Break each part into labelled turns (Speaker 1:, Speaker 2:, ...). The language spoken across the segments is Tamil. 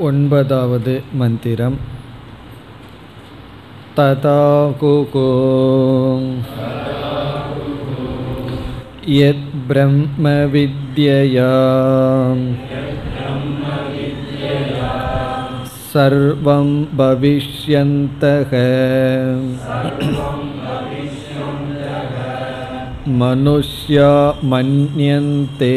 Speaker 1: ஒன்பதாவது மந்திரம் तथा कुको यद्ब्रह्मविद्यया सर्वं भविष्यन्तः मनुष्या मन्यन्ते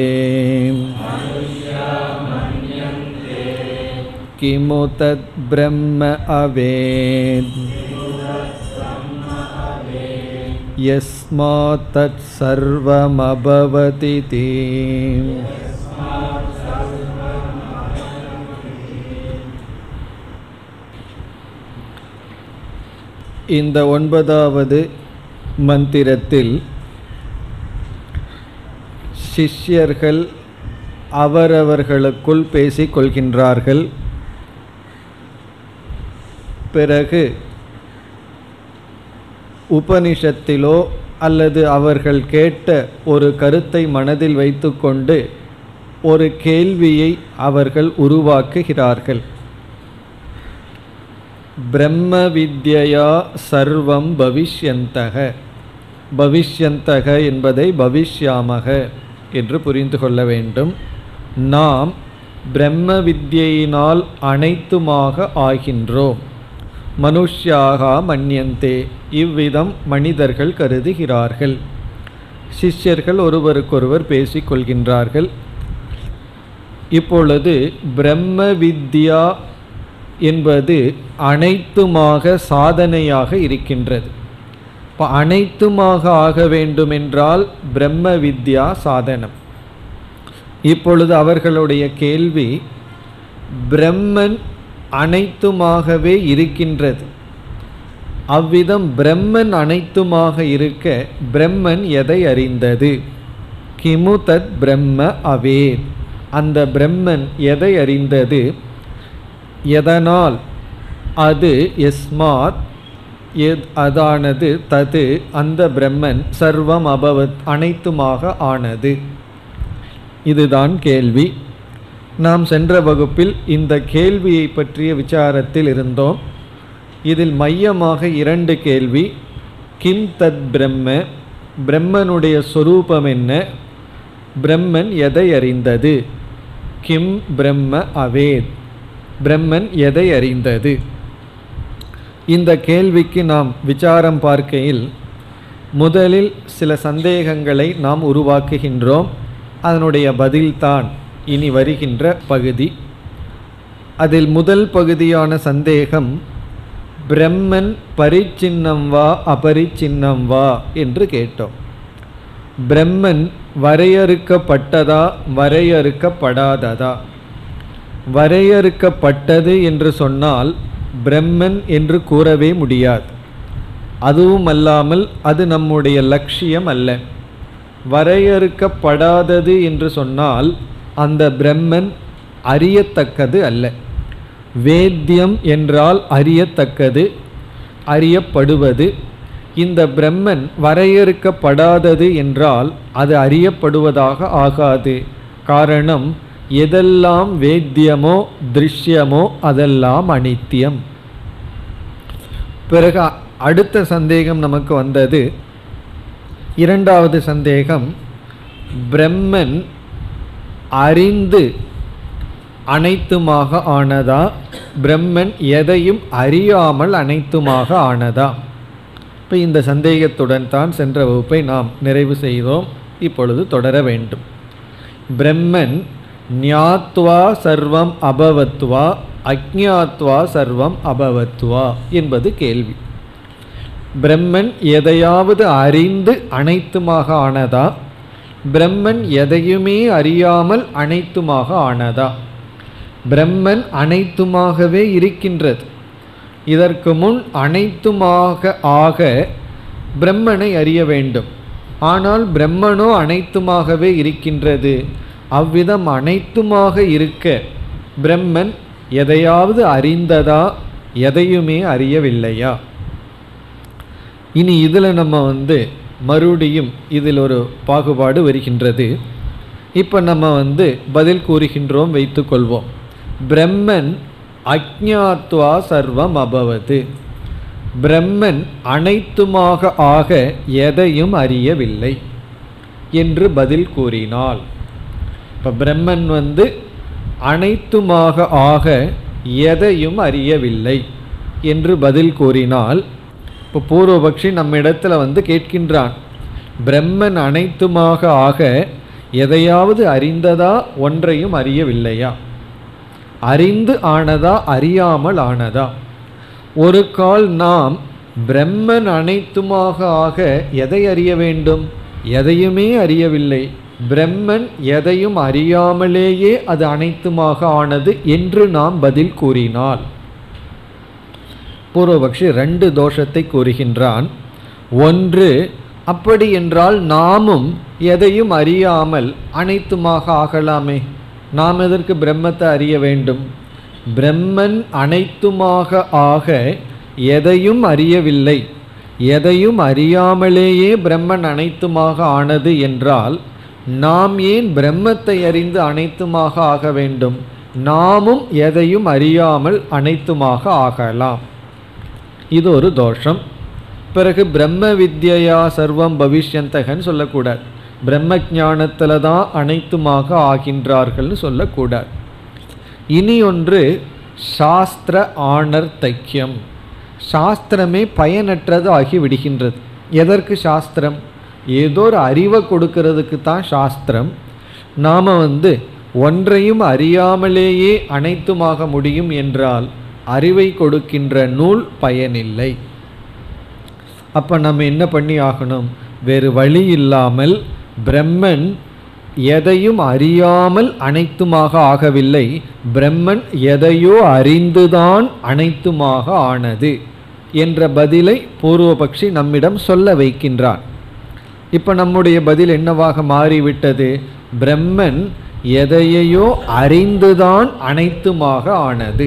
Speaker 1: किमु तद्ब्रह्म अवेत् यस्मात् तत्सर्वमभवदिति இந்த ஒன்பதாவது மந்திரத்தில் சிஷ்யர்கள் அவரவர்களுக்குள் பேசிக் கொள்கின்றார்கள் பிறகு உபனிஷத்திலோ அல்லது அவர்கள் கேட்ட ஒரு கருத்தை மனதில் வைத்துக்கொண்டு ஒரு கேள்வியை அவர்கள் உருவாக்குகிறார்கள் பிரம்ம வித்யா சர்வம் பவிஷ்யந்தக பவிஷ்யந்தக என்பதை பவிஷ்யாமக என்று புரிந்து கொள்ள வேண்டும் நாம் பிரம்ம வித்யினால் அனைத்துமாக ஆகின்றோம் மனுஷ்யாக மன்யந்தே இவ்விதம் மனிதர்கள் கருதுகிறார்கள் சிஷ்யர்கள் ஒருவருக்கொருவர் பேசிக்கொள்கின்றார்கள் இப்பொழுது பிரம்ம வித்யா என்பது அனைத்துமாக சாதனையாக இருக்கின்றது இப்போ அனைத்துமாக ஆக வேண்டுமென்றால் பிரம்ம வித்யா சாதனம் இப்பொழுது அவர்களுடைய கேள்வி பிரம்மன் அனைத்துமாகவே இருக்கின்றது அவ்விதம் பிரம்மன் அனைத்துமாக இருக்க பிரம்மன் எதை அறிந்தது கிமு தத் பிரம்ம அவேத் அந்த பிரம்மன் எதை அறிந்தது எதனால் அது எஸ்மாத் எத் அதானது தது அந்த பிரம்மன் சர்வம் அபவத் அனைத்துமாக ஆனது இதுதான் கேள்வி நாம் சென்ற வகுப்பில் இந்த கேள்வியை பற்றிய விசாரத்தில் இருந்தோம் இதில் மையமாக இரண்டு கேள்வி கிம் தத் பிரம்ம பிரம்மனுடைய சொரூபம் என்ன பிரம்மன் எதை அறிந்தது கிம் பிரம்ம அவேத் பிரம்மன் எதை அறிந்தது இந்த கேள்விக்கு நாம் விசாரம் பார்க்கையில் முதலில் சில சந்தேகங்களை நாம் உருவாக்குகின்றோம் அதனுடைய பதில்தான் இனி வருகின்ற பகுதி அதில் முதல் பகுதியான சந்தேகம் பிரம்மன் பரிச்சின்னம் வா அபரிச்சின்னம் வா என்று கேட்டோம் பிரம்மன் வரையறுக்கப்பட்டதா வரையறுக்கப்படாததா வரையறுக்கப்பட்டது என்று சொன்னால் பிரம்மன் என்று கூறவே முடியாது அதுவும் அல்லாமல் அது நம்முடைய லட்சியம் அல்ல வரையறுக்கப்படாதது என்று சொன்னால் அந்த பிரம்மன் அறியத்தக்கது அல்ல வேத்தியம் என்றால் அறியத்தக்கது அறியப்படுவது இந்த பிரம்மன் வரையறுக்கப்படாதது என்றால் அது அறியப்படுவதாக ஆகாது காரணம் எதெல்லாம் வேத்தியமோ திருஷ்யமோ அதெல்லாம் அனித்தியம் பிறகு அடுத்த சந்தேகம் நமக்கு வந்தது இரண்டாவது சந்தேகம் பிரம்மன் அறிந்து அனைத்துமாக ஆனதா பிரம்மன் எதையும் அறியாமல் அனைத்துமாக ஆனதா இப்போ இந்த சந்தேகத்துடன் தான் சென்ற வகுப்பை நாம் நிறைவு செய்தோம் இப்பொழுது தொடர வேண்டும் பிரம்மன் ஞாத்வா சர்வம் அபவத்வா அஜ்ஞாத்வா சர்வம் அபவத்வா என்பது கேள்வி பிரம்மன் எதையாவது அறிந்து அனைத்துமாக ஆனதா பிரம்மன் எதையுமே அறியாமல் அனைத்துமாக ஆனதா பிரம்மன் அனைத்துமாகவே இருக்கின்றது இதற்கு முன் அனைத்துமாக ஆக பிரம்மனை அறிய வேண்டும் ஆனால் பிரம்மனோ அனைத்துமாகவே இருக்கின்றது அவ்விதம் அனைத்துமாக இருக்க பிரம்மன் எதையாவது அறிந்ததா எதையுமே அறியவில்லையா இனி இதில் நம்ம வந்து மறுபடியும் இதில் ஒரு பாகுபாடு வருகின்றது இப்போ நம்ம வந்து பதில் கூறுகின்றோம் வைத்துக்கொள்வோம் பிரம்மன் அஜ்ஞாத்வா சர்வம் அபவது பிரம்மன் அனைத்துமாக ஆக எதையும் அறியவில்லை என்று பதில் கூறினாள் இப்போ பிரம்மன் வந்து அனைத்துமாக ஆக எதையும் அறியவில்லை என்று பதில் கூறினால் இப்போ பூர்வபக்ஷி நம்ம இடத்துல வந்து கேட்கின்றான் பிரம்மன் அனைத்துமாக ஆக எதையாவது அறிந்ததா ஒன்றையும் அறியவில்லையா அறிந்து ஆனதா அறியாமல் ஆனதா ஒரு கால் நாம் பிரம்மன் அனைத்துமாக ஆக எதை அறிய வேண்டும் எதையுமே அறியவில்லை பிரம்மன் எதையும் அறியாமலேயே அது அனைத்துமாக ஆனது என்று நாம் பதில் கூறினால் பூர்வபக்ஷி ரெண்டு தோஷத்தை கூறுகின்றான் ஒன்று அப்படி என்றால் நாமும் எதையும் அறியாமல் அனைத்துமாக ஆகலாமே நாம் எதற்கு பிரம்மத்தை அறிய வேண்டும் பிரம்மன் அனைத்துமாக ஆக எதையும் அறியவில்லை எதையும் அறியாமலேயே பிரம்மன் அனைத்துமாக ஆனது என்றால் நாம் ஏன் பிரம்மத்தை அறிந்து அனைத்துமாக ஆக வேண்டும் நாமும் எதையும் அறியாமல் அனைத்துமாக ஆகலாம் இது ஒரு தோஷம் பிறகு பிரம்ம வித்யா சர்வம் பவிஷ்யந்தகன்னு சொல்லக்கூடாது பிரம்ம ஞானத்தில் தான் அனைத்துமாக ஆகின்றார்கள்னு சொல்லக்கூடாது இனி ஒன்று சாஸ்திர ஆணர் தைக்கியம் சாஸ்திரமே பயனற்றது ஆகி விடுகின்றது எதற்கு சாஸ்திரம் ஏதோ ஒரு அறிவை கொடுக்கறதுக்கு தான் சாஸ்திரம் நாம் வந்து ஒன்றையும் அறியாமலேயே அனைத்துமாக முடியும் என்றால் அறிவை கொடுக்கின்ற நூல் பயனில்லை அப்போ நம்ம என்ன பண்ணி ஆகணும் வேறு வழி இல்லாமல் பிரம்மன் எதையும் அறியாமல் அனைத்துமாக ஆகவில்லை பிரம்மன் எதையோ அறிந்துதான் அனைத்துமாக ஆனது என்ற பதிலை பூர்வபக்ஷி நம்மிடம் சொல்ல வைக்கின்றான் இப்போ நம்முடைய பதில் என்னவாக மாறிவிட்டது பிரம்மன் எதையோ அறிந்துதான் அனைத்துமாக ஆனது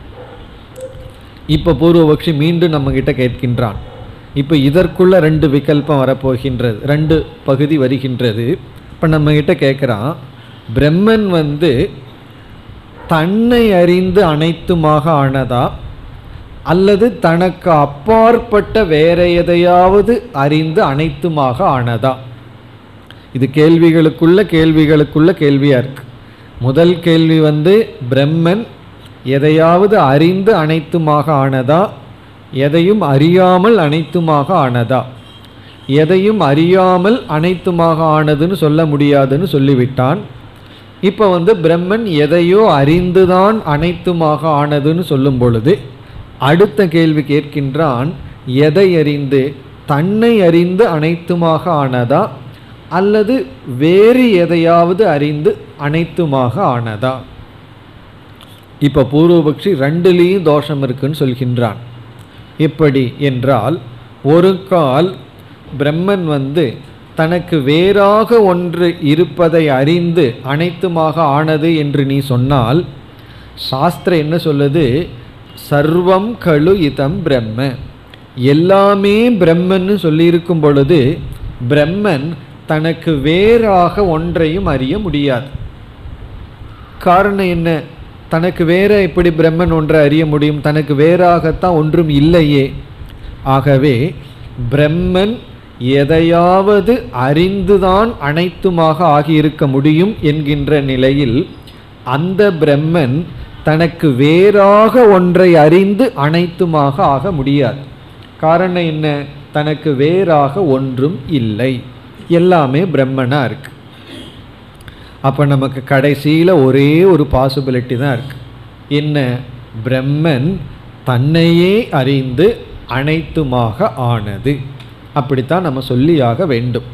Speaker 1: இப்போ பூர்வபக்ஷி மீண்டும் நம்மகிட்ட கேட்கின்றான் இப்போ இதற்குள்ள ரெண்டு விகல்பம் வரப்போகின்றது ரெண்டு பகுதி வருகின்றது இப்போ நம்மகிட்ட கேட்குறான் பிரம்மன் வந்து தன்னை அறிந்து அனைத்துமாக ஆனதா அல்லது தனக்கு அப்பாற்பட்ட வேற எதையாவது அறிந்து அனைத்துமாக ஆனதா இது கேள்விகளுக்குள்ள கேள்விகளுக்குள்ள கேள்வியா இருக்கு முதல் கேள்வி வந்து பிரம்மன் எதையாவது அறிந்து அனைத்துமாக ஆனதா எதையும் அறியாமல் அனைத்துமாக ஆனதா எதையும் அறியாமல் அனைத்துமாக ஆனதுன்னு சொல்ல முடியாதுன்னு சொல்லிவிட்டான் இப்போ வந்து பிரம்மன் எதையோ அறிந்துதான் அனைத்துமாக ஆனதுன்னு சொல்லும் பொழுது அடுத்த கேள்வி கேட்கின்றான் எதை அறிந்து தன்னை அறிந்து அனைத்துமாக ஆனதா அல்லது வேறு எதையாவது அறிந்து அனைத்துமாக ஆனதா இப்போ பூர்வபக்ஷி ரெண்டுலேயும் தோஷம் இருக்குன்னு சொல்கின்றான் எப்படி என்றால் ஒரு கால் பிரம்மன் வந்து தனக்கு வேறாக ஒன்று இருப்பதை அறிந்து அனைத்துமாக ஆனது என்று நீ சொன்னால் சாஸ்திரம் என்ன சொல்லுது சர்வம் கழு இதம் பிரம்ம எல்லாமே பிரம்மன்னு சொல்லியிருக்கும் பொழுது பிரம்மன் தனக்கு வேறாக ஒன்றையும் அறிய முடியாது காரணம் என்ன தனக்கு வேற எப்படி பிரம்மன் ஒன்றை அறிய முடியும் தனக்கு வேறாகத்தான் ஒன்றும் இல்லையே ஆகவே பிரம்மன் எதையாவது அறிந்துதான் அனைத்துமாக ஆகியிருக்க முடியும் என்கின்ற நிலையில் அந்த பிரம்மன் தனக்கு வேறாக ஒன்றை அறிந்து அனைத்துமாக ஆக முடியாது காரணம் என்ன தனக்கு வேறாக ஒன்றும் இல்லை எல்லாமே பிரம்மனா இருக்கு அப்போ நமக்கு கடைசியில் ஒரே ஒரு பாசிபிலிட்டி தான் இருக்கு என்ன பிரம்மன் தன்னையே அறிந்து அனைத்துமாக ஆனது அப்படித்தான் நம்ம சொல்லியாக வேண்டும்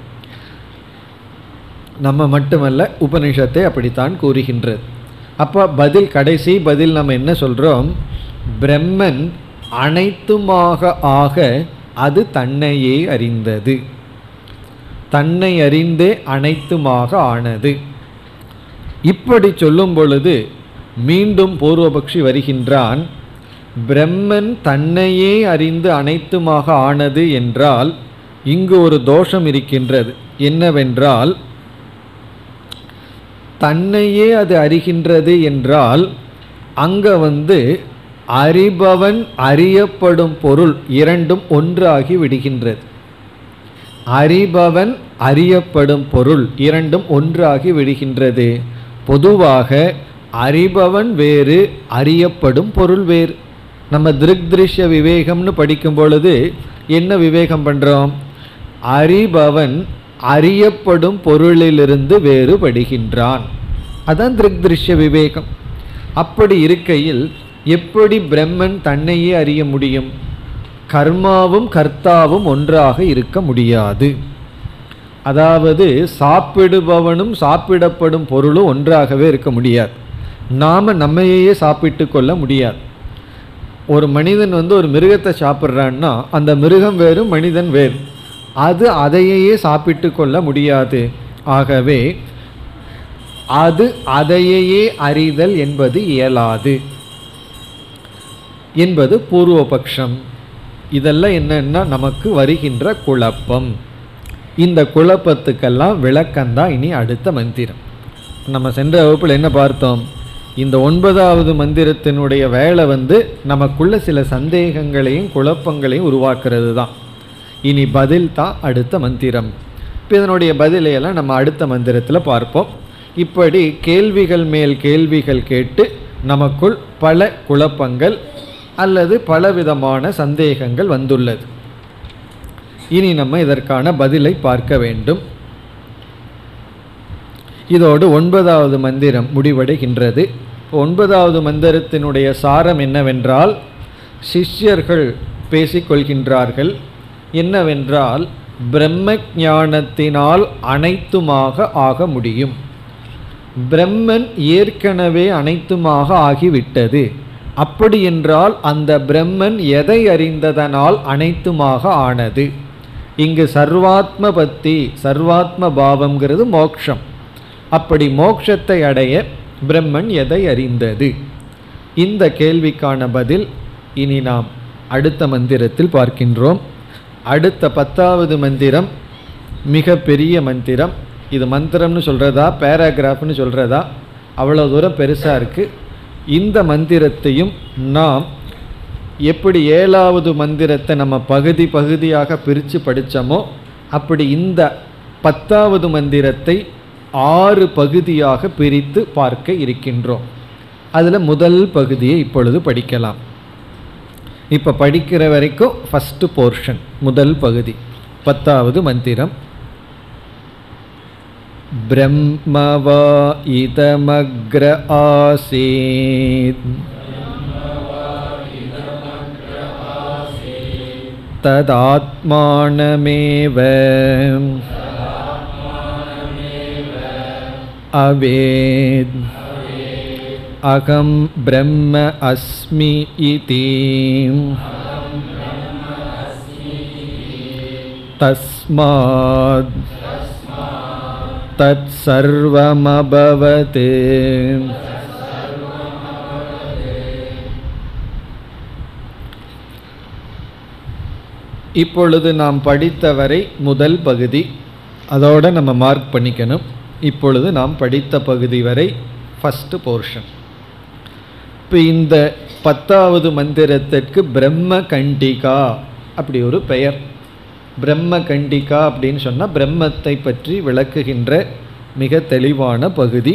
Speaker 1: நம்ம மட்டுமல்ல உபனிஷத்தை அப்படித்தான் கூறுகின்றது அப்போ பதில் கடைசி பதில் நம்ம என்ன சொல்கிறோம் பிரம்மன் அனைத்துமாக ஆக அது தன்னையே அறிந்தது தன்னை அறிந்தே அனைத்துமாக ஆனது இப்படி சொல்லும் பொழுது மீண்டும் பூர்வபக்ஷி வருகின்றான் பிரம்மன் தன்னையே அறிந்து அனைத்துமாக ஆனது என்றால் இங்கு ஒரு தோஷம் இருக்கின்றது என்னவென்றால் தன்னையே அது அறிகின்றது என்றால் அங்கே வந்து அறிபவன் அறியப்படும் பொருள் இரண்டும் ஒன்றாகி விடுகின்றது அறிபவன் அறியப்படும் பொருள் இரண்டும் ஒன்றாகி விடுகின்றது பொதுவாக அறிபவன் வேறு அறியப்படும் பொருள் வேறு நம்ம திருக்திருஷ்ய விவேகம்னு படிக்கும் பொழுது என்ன விவேகம் பண்ணுறோம் அறிபவன் அறியப்படும் பொருளிலிருந்து வேறுபடுகின்றான் அதான் திருக்திருஷ்ய விவேகம் அப்படி இருக்கையில் எப்படி பிரம்மன் தன்னையே அறிய முடியும் கர்மாவும் கர்த்தாவும் ஒன்றாக இருக்க முடியாது அதாவது சாப்பிடுபவனும் சாப்பிடப்படும் பொருளும் ஒன்றாகவே இருக்க முடியாது நாம் நம்மையே சாப்பிட்டு கொள்ள முடியாது ஒரு மனிதன் வந்து ஒரு மிருகத்தை சாப்பிட்றான்னா அந்த மிருகம் வேறு மனிதன் வேறு அது அதையே சாப்பிட்டு கொள்ள முடியாது ஆகவே அது அதையே அறிதல் என்பது இயலாது என்பது பூர்வபக்ஷம் இதெல்லாம் என்னன்னா நமக்கு வருகின்ற குழப்பம் இந்த குழப்பத்துக்கெல்லாம் விளக்கம்தான் இனி அடுத்த மந்திரம் நம்ம சென்ற வகுப்பில் என்ன பார்த்தோம் இந்த ஒன்பதாவது மந்திரத்தினுடைய வேலை வந்து நமக்குள்ள சில சந்தேகங்களையும் குழப்பங்களையும் உருவாக்குறது தான் இனி பதில் தான் அடுத்த மந்திரம் இப்போ இதனுடைய பதிலையெல்லாம் நம்ம அடுத்த மந்திரத்தில் பார்ப்போம் இப்படி கேள்விகள் மேல் கேள்விகள் கேட்டு நமக்குள் பல குழப்பங்கள் அல்லது பலவிதமான சந்தேகங்கள் வந்துள்ளது இனி நம்ம இதற்கான பதிலை பார்க்க வேண்டும் இதோடு ஒன்பதாவது மந்திரம் முடிவடைகின்றது ஒன்பதாவது மந்திரத்தினுடைய சாரம் என்னவென்றால் சிஷ்யர்கள் பேசிக்கொள்கின்றார்கள் என்னவென்றால் பிரம்ம ஞானத்தினால் அனைத்துமாக ஆக முடியும் பிரம்மன் ஏற்கனவே அனைத்துமாக ஆகிவிட்டது அப்படி என்றால் அந்த பிரம்மன் எதை அறிந்ததனால் அனைத்துமாக ஆனது இங்கு சர்வாத்ம பத்தி சர்வாத்ம பாவம்ங்கிறது மோக்ஷம் அப்படி மோக்ஷத்தை அடைய பிரம்மன் எதை அறிந்தது இந்த கேள்விக்கான பதில் இனி நாம் அடுத்த மந்திரத்தில் பார்க்கின்றோம் அடுத்த பத்தாவது மந்திரம் மிக பெரிய மந்திரம் இது மந்திரம்னு சொல்கிறதா பேராகிராஃப்னு சொல்கிறதா அவ்வளோ தூரம் பெருசாக இருக்குது இந்த மந்திரத்தையும் நாம் எப்படி ஏழாவது மந்திரத்தை நம்ம பகுதி பகுதியாக பிரித்து படித்தோமோ அப்படி இந்த பத்தாவது மந்திரத்தை ஆறு பகுதியாக பிரித்து பார்க்க இருக்கின்றோம் அதில் முதல் பகுதியை இப்பொழுது படிக்கலாம் இப்போ படிக்கிற வரைக்கும் ஃபஸ்ட்டு போர்ஷன் முதல் பகுதி பத்தாவது மந்திரம் பிரம்மவா இதமக்ர ஆசீத் ததாத்மானமேவ अवेद् अहं ब्रह्म अस्मि इति तस्मात् तत्सर्वमभवत् இப்பொழுது நாம் படித்தவரை முதல் பகுதி அதோட நம்ம மார்க் பண்ணிக்கணும் இப்பொழுது நாம் படித்த பகுதி வரை ஃபஸ்ட்டு போர்ஷன் இப்போ இந்த பத்தாவது மந்திரத்திற்கு பிரம்ம கண்டிகா அப்படி ஒரு பெயர் பிரம்ம கண்டிகா அப்படின்னு சொன்னால் பிரம்மத்தை பற்றி விளக்குகின்ற மிக தெளிவான பகுதி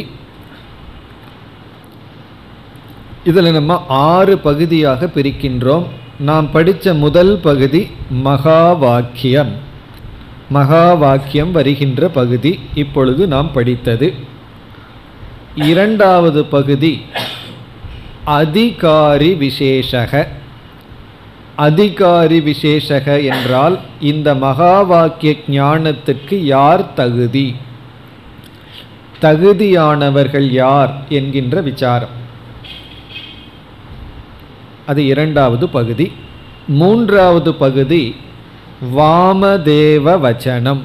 Speaker 1: இதில் நம்ம ஆறு பகுதியாக பிரிக்கின்றோம் நாம் படித்த முதல் பகுதி மகா வாக்கியம் மகா வாக்கியம் வருகின்ற பகுதி இப்பொழுது நாம் படித்தது இரண்டாவது பகுதி அதிகாரி விசேஷக அதிகாரி விசேஷக என்றால் இந்த மகா வாக்கிய ஞானத்துக்கு யார் தகுதி தகுதியானவர்கள் யார் என்கின்ற விசாரம் அது இரண்டாவது பகுதி மூன்றாவது பகுதி வாமதேவ வச்சனம்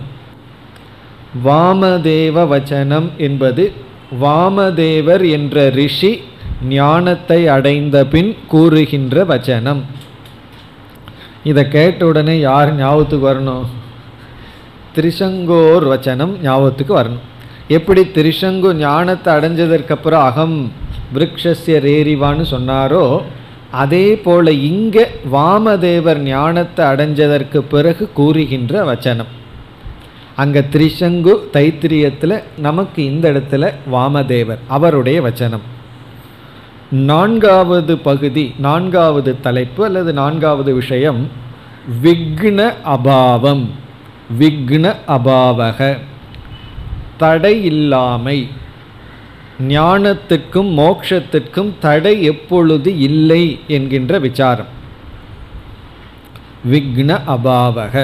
Speaker 1: வாமதேவ வச்சனம் என்பது வாமதேவர் என்ற ரிஷி ஞானத்தை அடைந்த பின் கூறுகின்ற வச்சனம் இதை கேட்ட உடனே யார் ஞாபகத்துக்கு வரணும் திரிசங்கோர் வச்சனம் ஞாபகத்துக்கு வரணும் எப்படி திரிசங்கு ஞானத்தை அடைஞ்சதற்கப்புறம் அகம் விரக்ஷஸ்ய ரேரிவான்னு சொன்னாரோ அதே போல இங்க வாமதேவர் ஞானத்தை அடைஞ்சதற்கு பிறகு கூறுகின்ற வச்சனம் அங்க திரிசங்கு தைத்திரியத்தில் நமக்கு இந்த இடத்துல வாமதேவர் அவருடைய வச்சனம் நான்காவது பகுதி நான்காவது தலைப்பு அல்லது நான்காவது விஷயம் விக்ன அபாவம் விக்ன அபாவக தடை இல்லாமை ஞானத்துக்கும் மோட்சத்திற்கும் தடை எப்பொழுது இல்லை என்கின்ற விசாரம் விக்ன அபாவக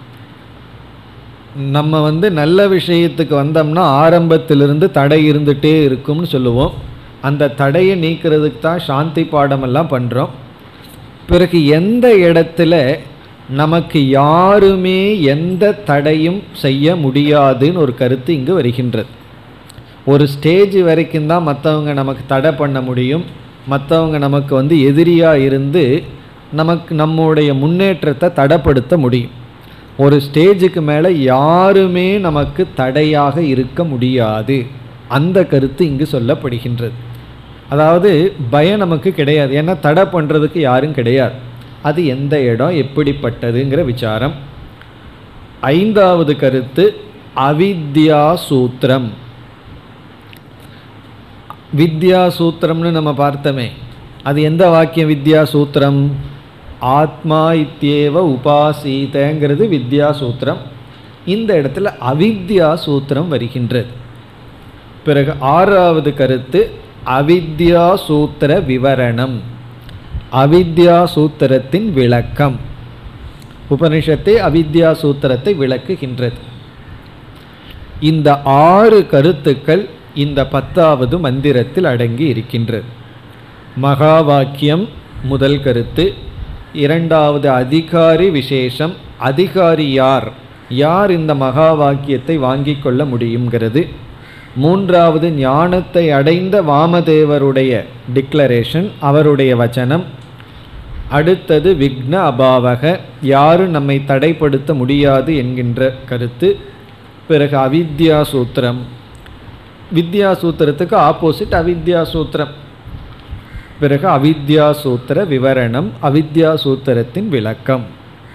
Speaker 1: நம்ம வந்து நல்ல விஷயத்துக்கு வந்தோம்னா ஆரம்பத்திலிருந்து தடை இருந்துகிட்டே இருக்கும்னு சொல்லுவோம் அந்த தடையை நீக்கிறதுக்கு தான் சாந்தி பாடமெல்லாம் பண்ணுறோம் பிறகு எந்த இடத்துல நமக்கு யாருமே எந்த தடையும் செய்ய முடியாதுன்னு ஒரு கருத்து இங்கு வருகின்றது ஒரு ஸ்டேஜ் வரைக்கும் தான் மற்றவங்க நமக்கு தடை பண்ண முடியும் மற்றவங்க நமக்கு வந்து எதிரியாக இருந்து நமக்கு நம்முடைய முன்னேற்றத்தை தடைப்படுத்த முடியும் ஒரு ஸ்டேஜுக்கு மேலே யாருமே நமக்கு தடையாக இருக்க முடியாது அந்த கருத்து இங்கு சொல்லப்படுகின்றது அதாவது பயம் நமக்கு கிடையாது ஏன்னா தடை பண்ணுறதுக்கு யாரும் கிடையாது அது எந்த இடம் எப்படிப்பட்டதுங்கிற விசாரம் ஐந்தாவது கருத்து அவித்யா சூத்திரம் வித்யா சூத்திரம்னு நம்ம பார்த்தோமே அது எந்த வாக்கியம் வித்யா சூத்திரம் ஆத்மா இத்தியேவ உபாசீதங்கிறது வித்யா சூத்திரம் இந்த இடத்துல அவித்யா சூத்திரம் வருகின்றது பிறகு ஆறாவது கருத்து அவித்யா சூத்திர விவரணம் அவித்யா சூத்திரத்தின் விளக்கம் உபனிஷத்தை அவித்யா சூத்திரத்தை விளக்குகின்றது இந்த ஆறு கருத்துக்கள் இந்த பத்தாவது மந்திரத்தில் அடங்கி இருக்கின்றது மகா வாக்கியம் முதல் கருத்து இரண்டாவது அதிகாரி விசேஷம் அதிகாரி யார் யார் இந்த மகா வாக்கியத்தை வாங்கிக் கொள்ள முடியுங்கிறது மூன்றாவது ஞானத்தை அடைந்த வாமதேவருடைய டிக்ளரேஷன் அவருடைய வச்சனம் அடுத்தது விக்ன அபாவக யாரும் நம்மை தடைப்படுத்த முடியாது என்கின்ற கருத்து பிறகு அவித்யா சூத்திரம் வித்யா சூத்திரத்துக்கு ஆப்போசிட் அவித்யா சூத்திரம் பிறகு அவித்யா சூத்திர விவரணம் அவித்யா சூத்திரத்தின் விளக்கம்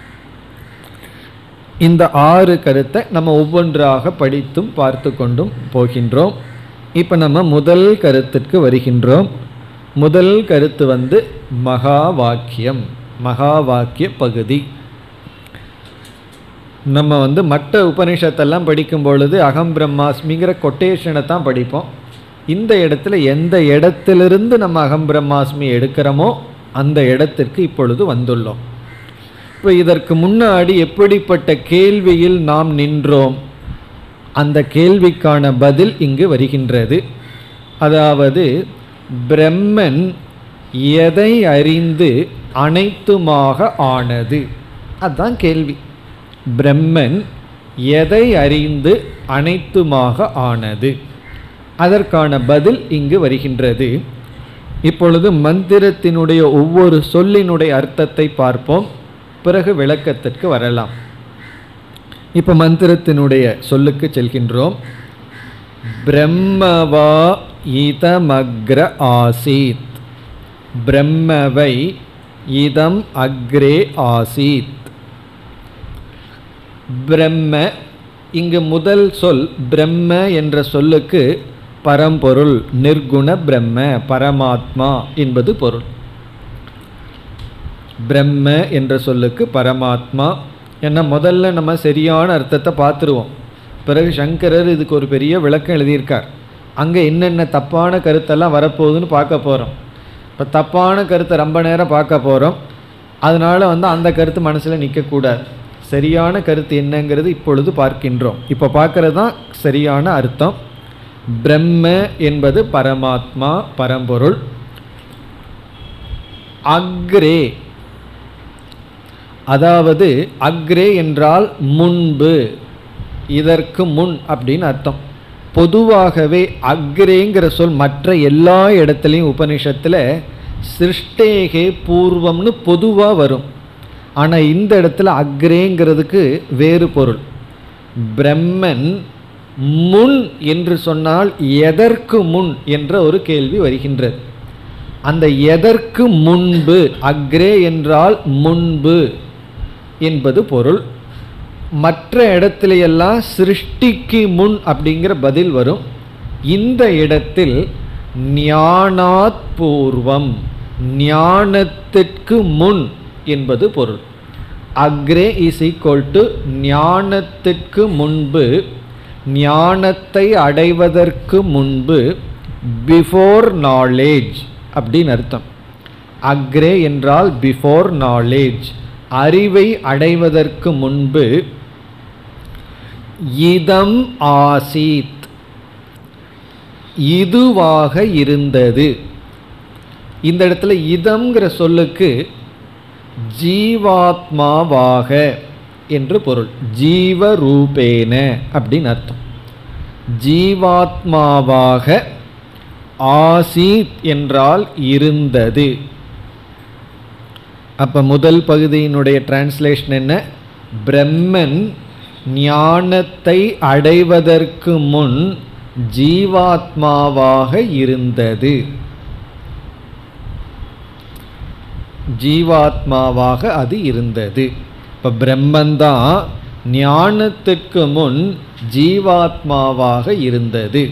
Speaker 1: இந்த ஆறு கருத்தை நம்ம ஒவ்வொன்றாக படித்தும் பார்த்து கொண்டும் போகின்றோம் இப்போ நம்ம முதல் கருத்திற்கு வருகின்றோம் முதல் கருத்து வந்து மகா வாக்கியம் மகா வாக்கிய பகுதி நம்ம வந்து மற்ற உபனிஷத்தெல்லாம் படிக்கும் பொழுது அகம் பிரம்மாஸ்மிங்கிற கொட்டேஷனை தான் படிப்போம் இந்த இடத்துல எந்த இடத்திலிருந்து நம்ம அகம் பிரம்மாஸ்மி எடுக்கிறோமோ அந்த இடத்திற்கு இப்பொழுது வந்துள்ளோம் இப்போ இதற்கு முன்னாடி எப்படிப்பட்ட கேள்வியில் நாம் நின்றோம் அந்த கேள்விக்கான பதில் இங்கு வருகின்றது அதாவது பிரம்மன் எதை அறிந்து அனைத்துமாக ஆனது அதுதான் கேள்வி பிரம்மன் எதை அறிந்து அனைத்துமாக ஆனது அதற்கான பதில் இங்கு வருகின்றது இப்பொழுது மந்திரத்தினுடைய ஒவ்வொரு சொல்லினுடைய அர்த்தத்தை பார்ப்போம் பிறகு விளக்கத்திற்கு வரலாம் இப்போ மந்திரத்தினுடைய சொல்லுக்கு செல்கின்றோம் பிரம்மவா இதமக்ர ஆசீத் பிரம்மவை இதம் அக்ரே ஆசீத் பிரம்ம இங்கு முதல் சொல் பிரம்ம என்ற சொல்லுக்கு பரம்பொருள் நிர்குண பிரம்ம பரமாத்மா என்பது பொருள் பிரம்ம என்ற சொல்லுக்கு பரமாத்மா ஏன்னா முதல்ல நம்ம சரியான அர்த்தத்தை பார்த்துருவோம் பிறகு சங்கரர் இதுக்கு ஒரு பெரிய விளக்கம் எழுதியிருக்கார் அங்கே என்னென்ன தப்பான கருத்தெல்லாம் வரப்போகுதுன்னு பார்க்க போகிறோம் இப்போ தப்பான கருத்தை ரொம்ப நேரம் பார்க்க போகிறோம் அதனால் வந்து அந்த கருத்து மனசில் நிற்கக்கூடாது சரியான கருத்து என்னங்கிறது இப்பொழுது பார்க்கின்றோம் இப்போ பார்க்கறது தான் சரியான அர்த்தம் பிரம்ம என்பது பரமாத்மா பரம்பொருள் அக்ரே அதாவது அக்ரே என்றால் முன்பு இதற்கு முன் அப்படின்னு அர்த்தம் பொதுவாகவே அக்ரேங்கிற சொல் மற்ற எல்லா இடத்துலையும் உபனிஷத்தில் சிருஷ்டேகே பூர்வம்னு பொதுவாக வரும் ஆனால் இந்த இடத்துல அக்ரேங்கிறதுக்கு வேறு பொருள் பிரம்மன் முன் என்று சொன்னால் எதற்கு முன் என்ற ஒரு கேள்வி வருகின்றது அந்த எதற்கு முன்பு அக்ரே என்றால் முன்பு என்பது பொருள் மற்ற இடத்துல எல்லாம் சிருஷ்டிக்கு முன் அப்படிங்கிற பதில் வரும் இந்த இடத்தில் ஞானாத் பூர்வம் ஞானத்திற்கு முன் என்பது பொருள் அக்ரே இஸ் ஈக்குவல் டு ஞானத்திற்கு முன்பு ஞானத்தை அடைவதற்கு முன்பு பிஃபோர் நாலேஜ் அப்படின்னு அர்த்தம் அக்ரே என்றால் பிஃபோர் நாலேஜ் அறிவை அடைவதற்கு முன்பு இதம் ஆசீத் இதுவாக இருந்தது இந்த இடத்துல இதம்ங்கிற சொல்லுக்கு ஜீவாத்மாவாக என்று பொருள் ஜீவரூபேன அப்படின்னு அர்த்தம் ஜீவாத்மாவாக ஆசீத் என்றால் இருந்தது அப்ப முதல் பகுதியினுடைய டிரான்ஸ்லேஷன் என்ன பிரம்மன் ஞானத்தை அடைவதற்கு முன் ஜீவாத்மாவாக இருந்தது ஜீவாத்மாவாக அது இருந்தது இப்போ பிரம்மந்தான் ஞானத்திற்கு முன் ஜீவாத்மாவாக இருந்தது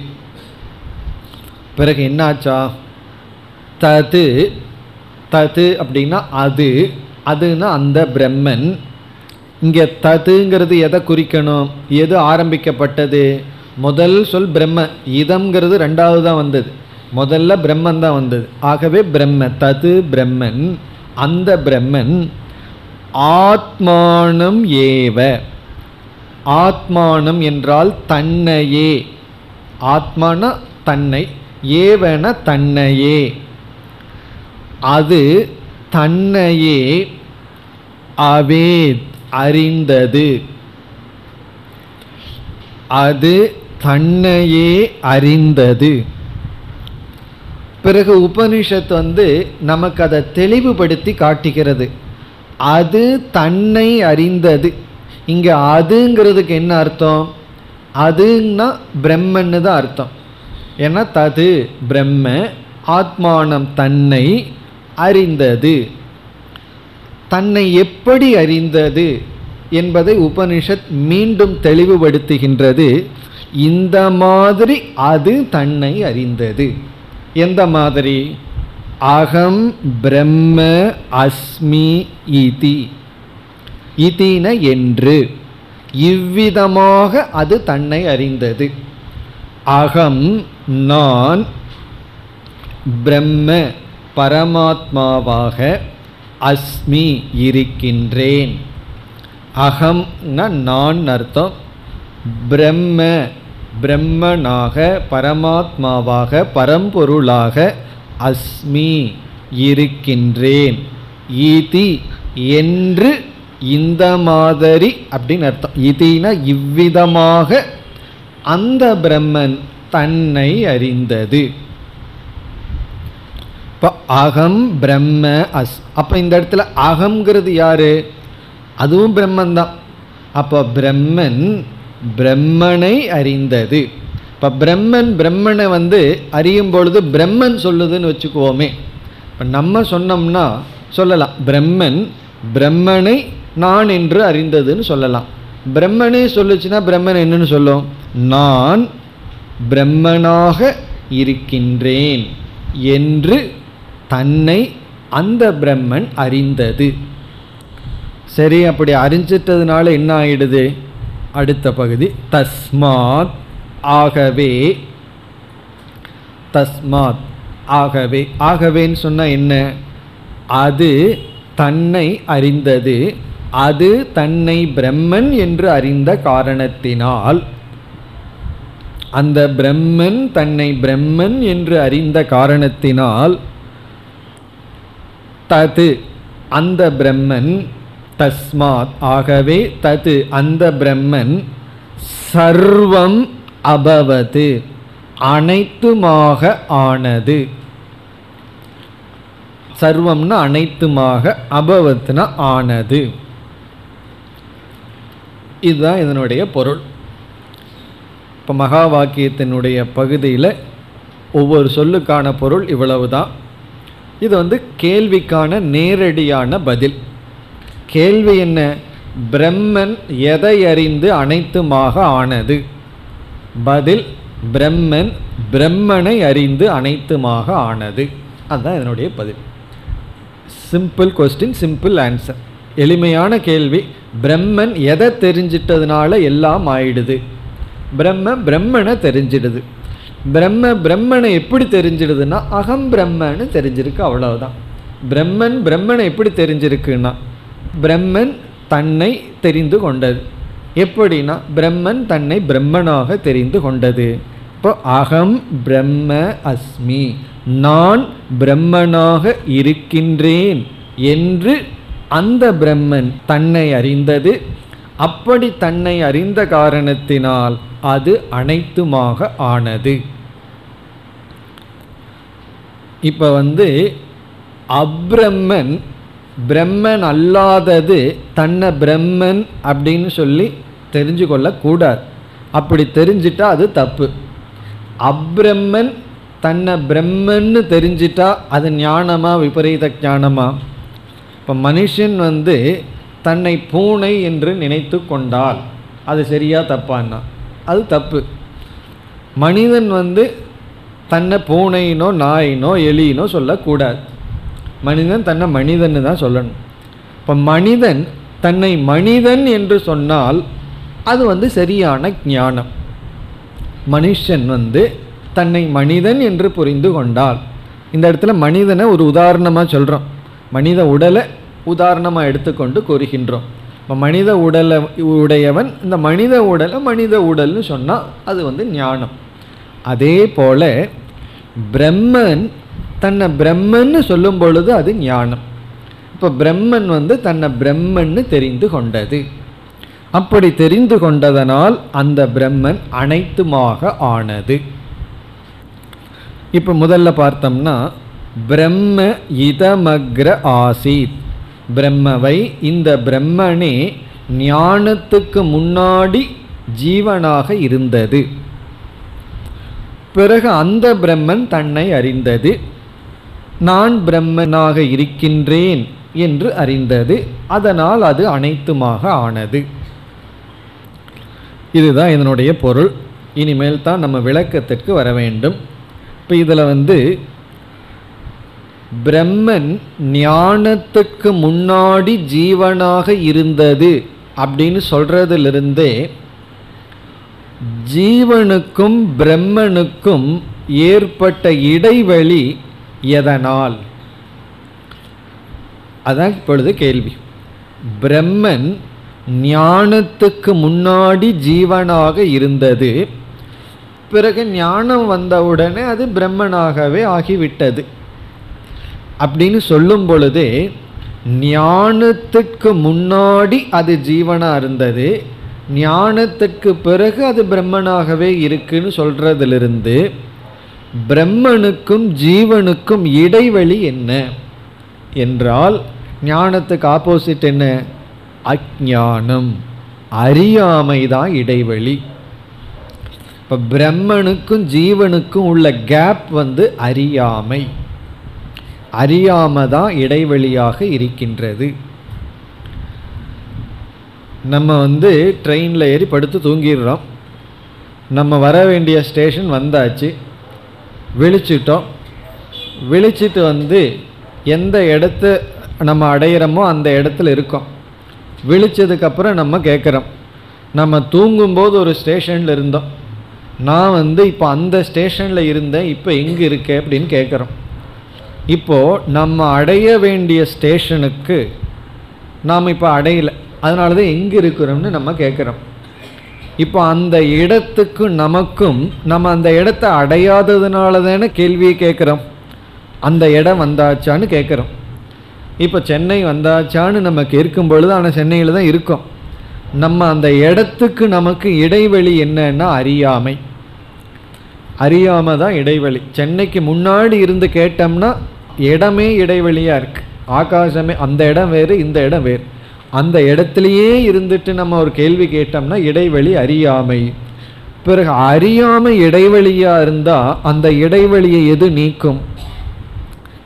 Speaker 1: பிறகு என்னாச்சா தது தது அப்படின்னா அது அதுன்னா அந்த பிரம்மன் இங்கே ததுங்கிறது எதை குறிக்கணும் எது ஆரம்பிக்கப்பட்டது முதல் சொல் பிரம்ம இதம்ங்கிறது ரெண்டாவது தான் வந்தது முதல்ல பிரம்மன் தான் வந்தது ஆகவே பிரம்ம தது பிரம்மன் அந்த பிரம்மன் ஆத்மானம் ஏவ ஆத்மானம் என்றால் தன்னையே ஆத்மான தன்னை ஏவன தன்னையே அது தன்னையே அவேத் அறிந்தது அது தன்னையே அறிந்தது பிறகு உபனிஷத் வந்து நமக்கு அதை தெளிவுபடுத்தி காட்டுகிறது அது தன்னை அறிந்தது இங்கே அதுங்கிறதுக்கு என்ன அர்த்தம் அதுன்னா பிரம்மன்னு தான் அர்த்தம் ஏன்னா தது பிரம்ம ஆத்மானம் தன்னை அறிந்தது தன்னை எப்படி அறிந்தது என்பதை உபனிஷத் மீண்டும் தெளிவுபடுத்துகின்றது இந்த மாதிரி அது தன்னை அறிந்தது எந்த மாதிரி அகம் பிரம்ம அஸ்மி இதி இதின என்று இவ்விதமாக அது தன்னை அறிந்தது அகம் நான் பிரம்ம பரமாத்மாவாக அஸ்மி இருக்கின்றேன் அகம்னா நான் அர்த்தம் பிரம்ம பிரம்மனாக பரமாத்மாவாக பரம்பொருளாக அஸ்மி இருக்கின்றேன் இதி என்று இந்த மாதிரி அப்படின்னு அர்த்தம் இதினா இவ்விதமாக அந்த பிரம்மன் தன்னை அறிந்தது இப்போ அகம் பிரம்ம அஸ் அப்போ இந்த இடத்துல அகங்கிறது யாரு அதுவும் பிரம்மன் தான் அப்போ பிரம்மன் பிரம்மனை அறிந்தது இப்போ பிரம்மன் பிரம்மனை வந்து அறியும் பொழுது பிரம்மன் சொல்லுதுன்னு வச்சுக்குவோமே இப்போ நம்ம சொன்னோம்னா சொல்லலாம் பிரம்மன் பிரம்மனை நான் என்று அறிந்ததுன்னு சொல்லலாம் பிரம்மனே சொல்லுச்சுன்னா பிரம்மன் என்னன்னு சொல்லும் நான் பிரம்மனாக இருக்கின்றேன் என்று தன்னை அந்த பிரம்மன் அறிந்தது சரி அப்படி அறிஞ்சிட்டதுனால என்ன ஆயிடுது அடுத்த பகுதி தஸ்மாத் ஆகவே தஸ்மாத் ஆகவே ஆகவேன்னு சொன்னால் என்ன அது தன்னை அறிந்தது அது தன்னை பிரம்மன் என்று அறிந்த காரணத்தினால் அந்த பிரம்மன் தன்னை பிரம்மன் என்று அறிந்த காரணத்தினால் தது அந்த பிரம்மன் தஸ்மாத் ஆகவே தது அந்த பிரம்மன் சர்வம் அபவது அனைத்துமாக ஆனது சர்வம்னா அனைத்துமாக அபவத்னா ஆனது இதுதான் இதனுடைய பொருள் இப்போ மகா வாக்கியத்தினுடைய பகுதியில் ஒவ்வொரு சொல்லுக்கான பொருள் இவ்வளவு தான் இது வந்து கேள்விக்கான நேரடியான பதில் கேள்வி என்ன பிரம்மன் எதை அறிந்து அனைத்துமாக ஆனது பதில் பிரம்மன் பிரம்மனை அறிந்து அனைத்துமாக ஆனது அதுதான் இதனுடைய பதில் சிம்பிள் கொஸ்டின் சிம்பிள் ஆன்சர் எளிமையான கேள்வி பிரம்மன் எதை தெரிஞ்சிட்டதுனால எல்லாம் ஆயிடுது பிரம்ம பிரம்மனை தெரிஞ்சிடுது பிரம்ம பிரம்மனை எப்படி தெரிஞ்சிடுதுன்னா அகம் பிரம்மன்னு தெரிஞ்சிருக்கு அவ்வளவுதான் பிரம்மன் பிரம்மனை எப்படி தெரிஞ்சிருக்குன்னா பிரம்மன் தன்னை தெரிந்து கொண்டது எப்படின்னா பிரம்மன் தன்னை பிரம்மனாக தெரிந்து கொண்டது இப்போ அகம் பிரம்ம அஸ்மி நான் பிரம்மனாக இருக்கின்றேன் என்று அந்த பிரம்மன் தன்னை அறிந்தது அப்படி தன்னை அறிந்த காரணத்தினால் அது அனைத்துமாக ஆனது இப்போ வந்து அப்ரம்மன் பிரம்மன் அல்லாதது தன்னை பிரம்மன் அப்படின்னு சொல்லி தெரிஞ்சு கொள்ளக்கூடாது அப்படி தெரிஞ்சிட்டா அது தப்பு அப்ரம்மன் தன்னை பிரம்மன்னு தெரிஞ்சிட்டா அது ஞானமா விபரீத ஞானமா இப்போ மனுஷன் வந்து தன்னை பூனை என்று நினைத்து கொண்டால் அது சரியா தப்பான்னா அது தப்பு மனிதன் வந்து தன்னை பூனையினோ நாயினோ எலியினோ சொல்லக்கூடாது மனிதன் தன்னை மனிதன்னு தான் சொல்லணும் இப்போ மனிதன் தன்னை மனிதன் என்று சொன்னால் அது வந்து சரியான ஞானம் மனுஷன் வந்து தன்னை மனிதன் என்று புரிந்து கொண்டால் இந்த இடத்துல மனிதனை ஒரு உதாரணமாக சொல்கிறோம் மனித உடலை உதாரணமாக எடுத்துக்கொண்டு கூறுகின்றோம் இப்போ மனித உடலை உடையவன் இந்த மனித உடலை மனித உடல்னு சொன்னால் அது வந்து ஞானம் அதே போல பிரம்மன் தன்னை பிரம்மன்னு சொல்லும் பொழுது அது ஞானம் இப்போ பிரம்மன் வந்து தன்னை பிரம்மன்னு தெரிந்து கொண்டது அப்படி தெரிந்து கொண்டதனால் அந்த பிரம்மன் அனைத்துமாக ஆனது இப்போ முதல்ல பார்த்தோம்னா பிரம்ம இதமக்ர ஆசீத் பிரம்மவை இந்த பிரம்மனே ஞானத்துக்கு முன்னாடி ஜீவனாக இருந்தது பிறகு அந்த பிரம்மன் தன்னை அறிந்தது நான் பிரம்மனாக இருக்கின்றேன் என்று அறிந்தது அதனால் அது அனைத்துமாக ஆனது இதுதான் இதனுடைய பொருள் இனிமேல் தான் நம்ம விளக்கத்திற்கு வர வேண்டும் இப்போ இதில் வந்து பிரம்மன் ஞானத்துக்கு முன்னாடி ஜீவனாக இருந்தது அப்படின்னு சொல்றதிலிருந்தே ஜீவனுக்கும் பிரம்மனுக்கும் ஏற்பட்ட இடைவெளி எதனால் அதான் இப்பொழுது கேள்வி பிரம்மன் ஞானத்துக்கு முன்னாடி ஜீவனாக இருந்தது பிறகு ஞானம் வந்தவுடனே அது பிரம்மனாகவே ஆகிவிட்டது அப்படின்னு சொல்லும் பொழுதே ஞானத்துக்கு முன்னாடி அது ஜீவனா இருந்தது ஞானத்துக்கு பிறகு அது பிரம்மனாகவே இருக்குன்னு சொல்றதிலிருந்து பிரம்மனுக்கும் ஜீவனுக்கும் இடைவெளி என்ன என்றால் ஞானத்துக்கு ஆப்போசிட் என்ன அஜானம் அறியாமை தான் இடைவெளி இப்போ பிரம்மனுக்கும் ஜீவனுக்கும் உள்ள கேப் வந்து அறியாமை அறியாம தான் இடைவெளியாக இருக்கின்றது நம்ம வந்து ட்ரெயினில் ஏறி படுத்து தூங்கிடுறோம் நம்ம வர வேண்டிய ஸ்டேஷன் வந்தாச்சு விழிச்சிட்டோம் விழிச்சிட்டு வந்து எந்த இடத்த நம்ம அடையிறோமோ அந்த இடத்துல இருக்கோம் விழிச்சதுக்கப்புறம் நம்ம கேட்குறோம் நம்ம தூங்கும்போது ஒரு ஸ்டேஷனில் இருந்தோம் நான் வந்து இப்போ அந்த ஸ்டேஷனில் இருந்தேன் இப்போ எங்கே இருக்கேன் அப்படின்னு கேட்குறோம் இப்போது நம்ம அடைய வேண்டிய ஸ்டேஷனுக்கு நாம் இப்போ அடையலை அதனால தான் எங்கே இருக்கிறோம்னு நம்ம கேட்குறோம் இப்போ அந்த இடத்துக்கு நமக்கும் நம்ம அந்த இடத்த அடையாததுனால தானே கேள்வியை கேட்குறோம் அந்த இடம் வந்தாச்சான்னு கேட்குறோம் இப்போ சென்னை வந்தாச்சான்னு நம்ம கேட்கும் பொழுது ஆனால் சென்னையில் தான் இருக்கோம் நம்ம அந்த இடத்துக்கு நமக்கு இடைவெளி என்னன்னா அறியாமை அறியாம தான் இடைவெளி சென்னைக்கு முன்னாடி இருந்து கேட்டோம்னா இடமே இடைவெளியாக இருக்கு ஆகாசமே அந்த இடம் வேறு இந்த இடம் வேறு அந்த இடத்துலையே இருந்துட்டு நம்ம ஒரு கேள்வி கேட்டோம்னா இடைவெளி அறியாமை பிறகு அறியாமை இடைவெளியாக இருந்தால் அந்த இடைவெளியை எது நீக்கும்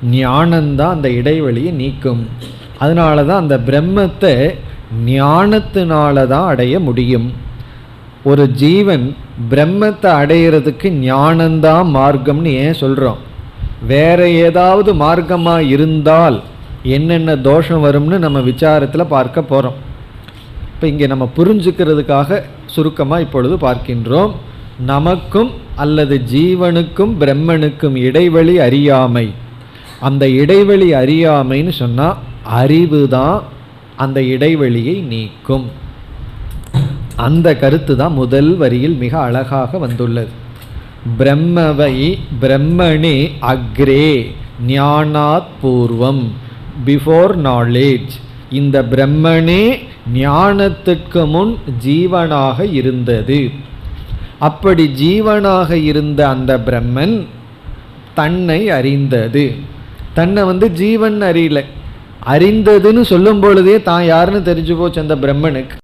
Speaker 1: ஞானந்தான் அந்த இடைவெளியை நீக்கும் அதனால தான் அந்த பிரம்மத்தை ஞானத்தினால தான் அடைய முடியும் ஒரு ஜீவன் பிரம்மத்தை அடையிறதுக்கு ஞானந்தான் மார்க்கம்னு ஏன் சொல்கிறோம் வேற ஏதாவது மார்க்கமாக இருந்தால் என்னென்ன தோஷம் வரும்னு நம்ம விசாரத்தில் பார்க்க போகிறோம் இப்போ இங்கே நம்ம புரிஞ்சுக்கிறதுக்காக சுருக்கமாக இப்பொழுது பார்க்கின்றோம் நமக்கும் அல்லது ஜீவனுக்கும் பிரம்மனுக்கும் இடைவெளி அறியாமை அந்த இடைவெளி அறியாமைன்னு சொன்னால் அறிவு தான் அந்த இடைவெளியை நீக்கும் அந்த கருத்து தான் முதல் வரியில் மிக அழகாக வந்துள்ளது பிரம்மவை பிரம்மணே அக்ரே ஞானாத் பூர்வம் பிஃபோர் நாலேஜ் இந்த பிரம்மனே ஞானத்துக்கு முன் ஜீவனாக இருந்தது அப்படி ஜீவனாக இருந்த அந்த பிரம்மன் தன்னை அறிந்தது தன்னை வந்து ஜீவன் அறியல அறிந்ததுன்னு சொல்லும் பொழுதே தான் யாருன்னு தெரிஞ்சு போச்சு அந்த பிரம்மனுக்கு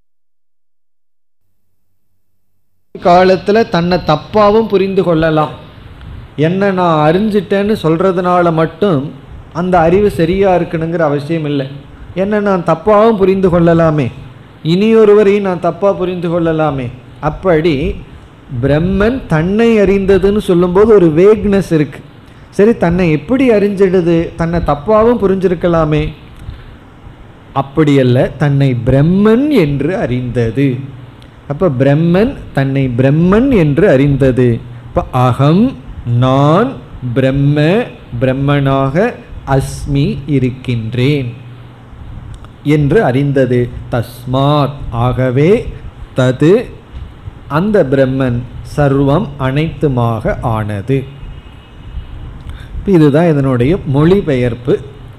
Speaker 1: காலத்தில் தன்னை தப்பாவும் புரிந்து கொள்ளலாம் என்ன நான் அறிஞ்சிட்டேன்னு சொல்கிறதுனால மட்டும் அந்த அறிவு சரியாக இருக்கணுங்கிற அவசியம் இல்லை என்ன நான் தப்பாகவும் புரிந்து கொள்ளலாமே இனியொருவரையும் நான் தப்பாக புரிந்து கொள்ளலாமே அப்படி பிரம்மன் தன்னை அறிந்ததுன்னு சொல்லும்போது ஒரு வேக்னஸ் இருக்கு சரி தன்னை எப்படி அறிஞ்சிடுது தன்னை தப்பாகவும் புரிஞ்சிருக்கலாமே அப்படியல்ல தன்னை பிரம்மன் என்று அறிந்தது அப்போ பிரம்மன் தன்னை பிரம்மன் என்று அறிந்தது இப்போ அகம் நான் பிரம்ம பிரம்மனாக அஸ்மி இருக்கின்றேன் என்று அறிந்தது தஸ்மாத் ஆகவே தது அந்த பிரம்மன் சர்வம் அனைத்துமாக ஆனது இதுதான் இதனுடைய மொழிபெயர்ப்பு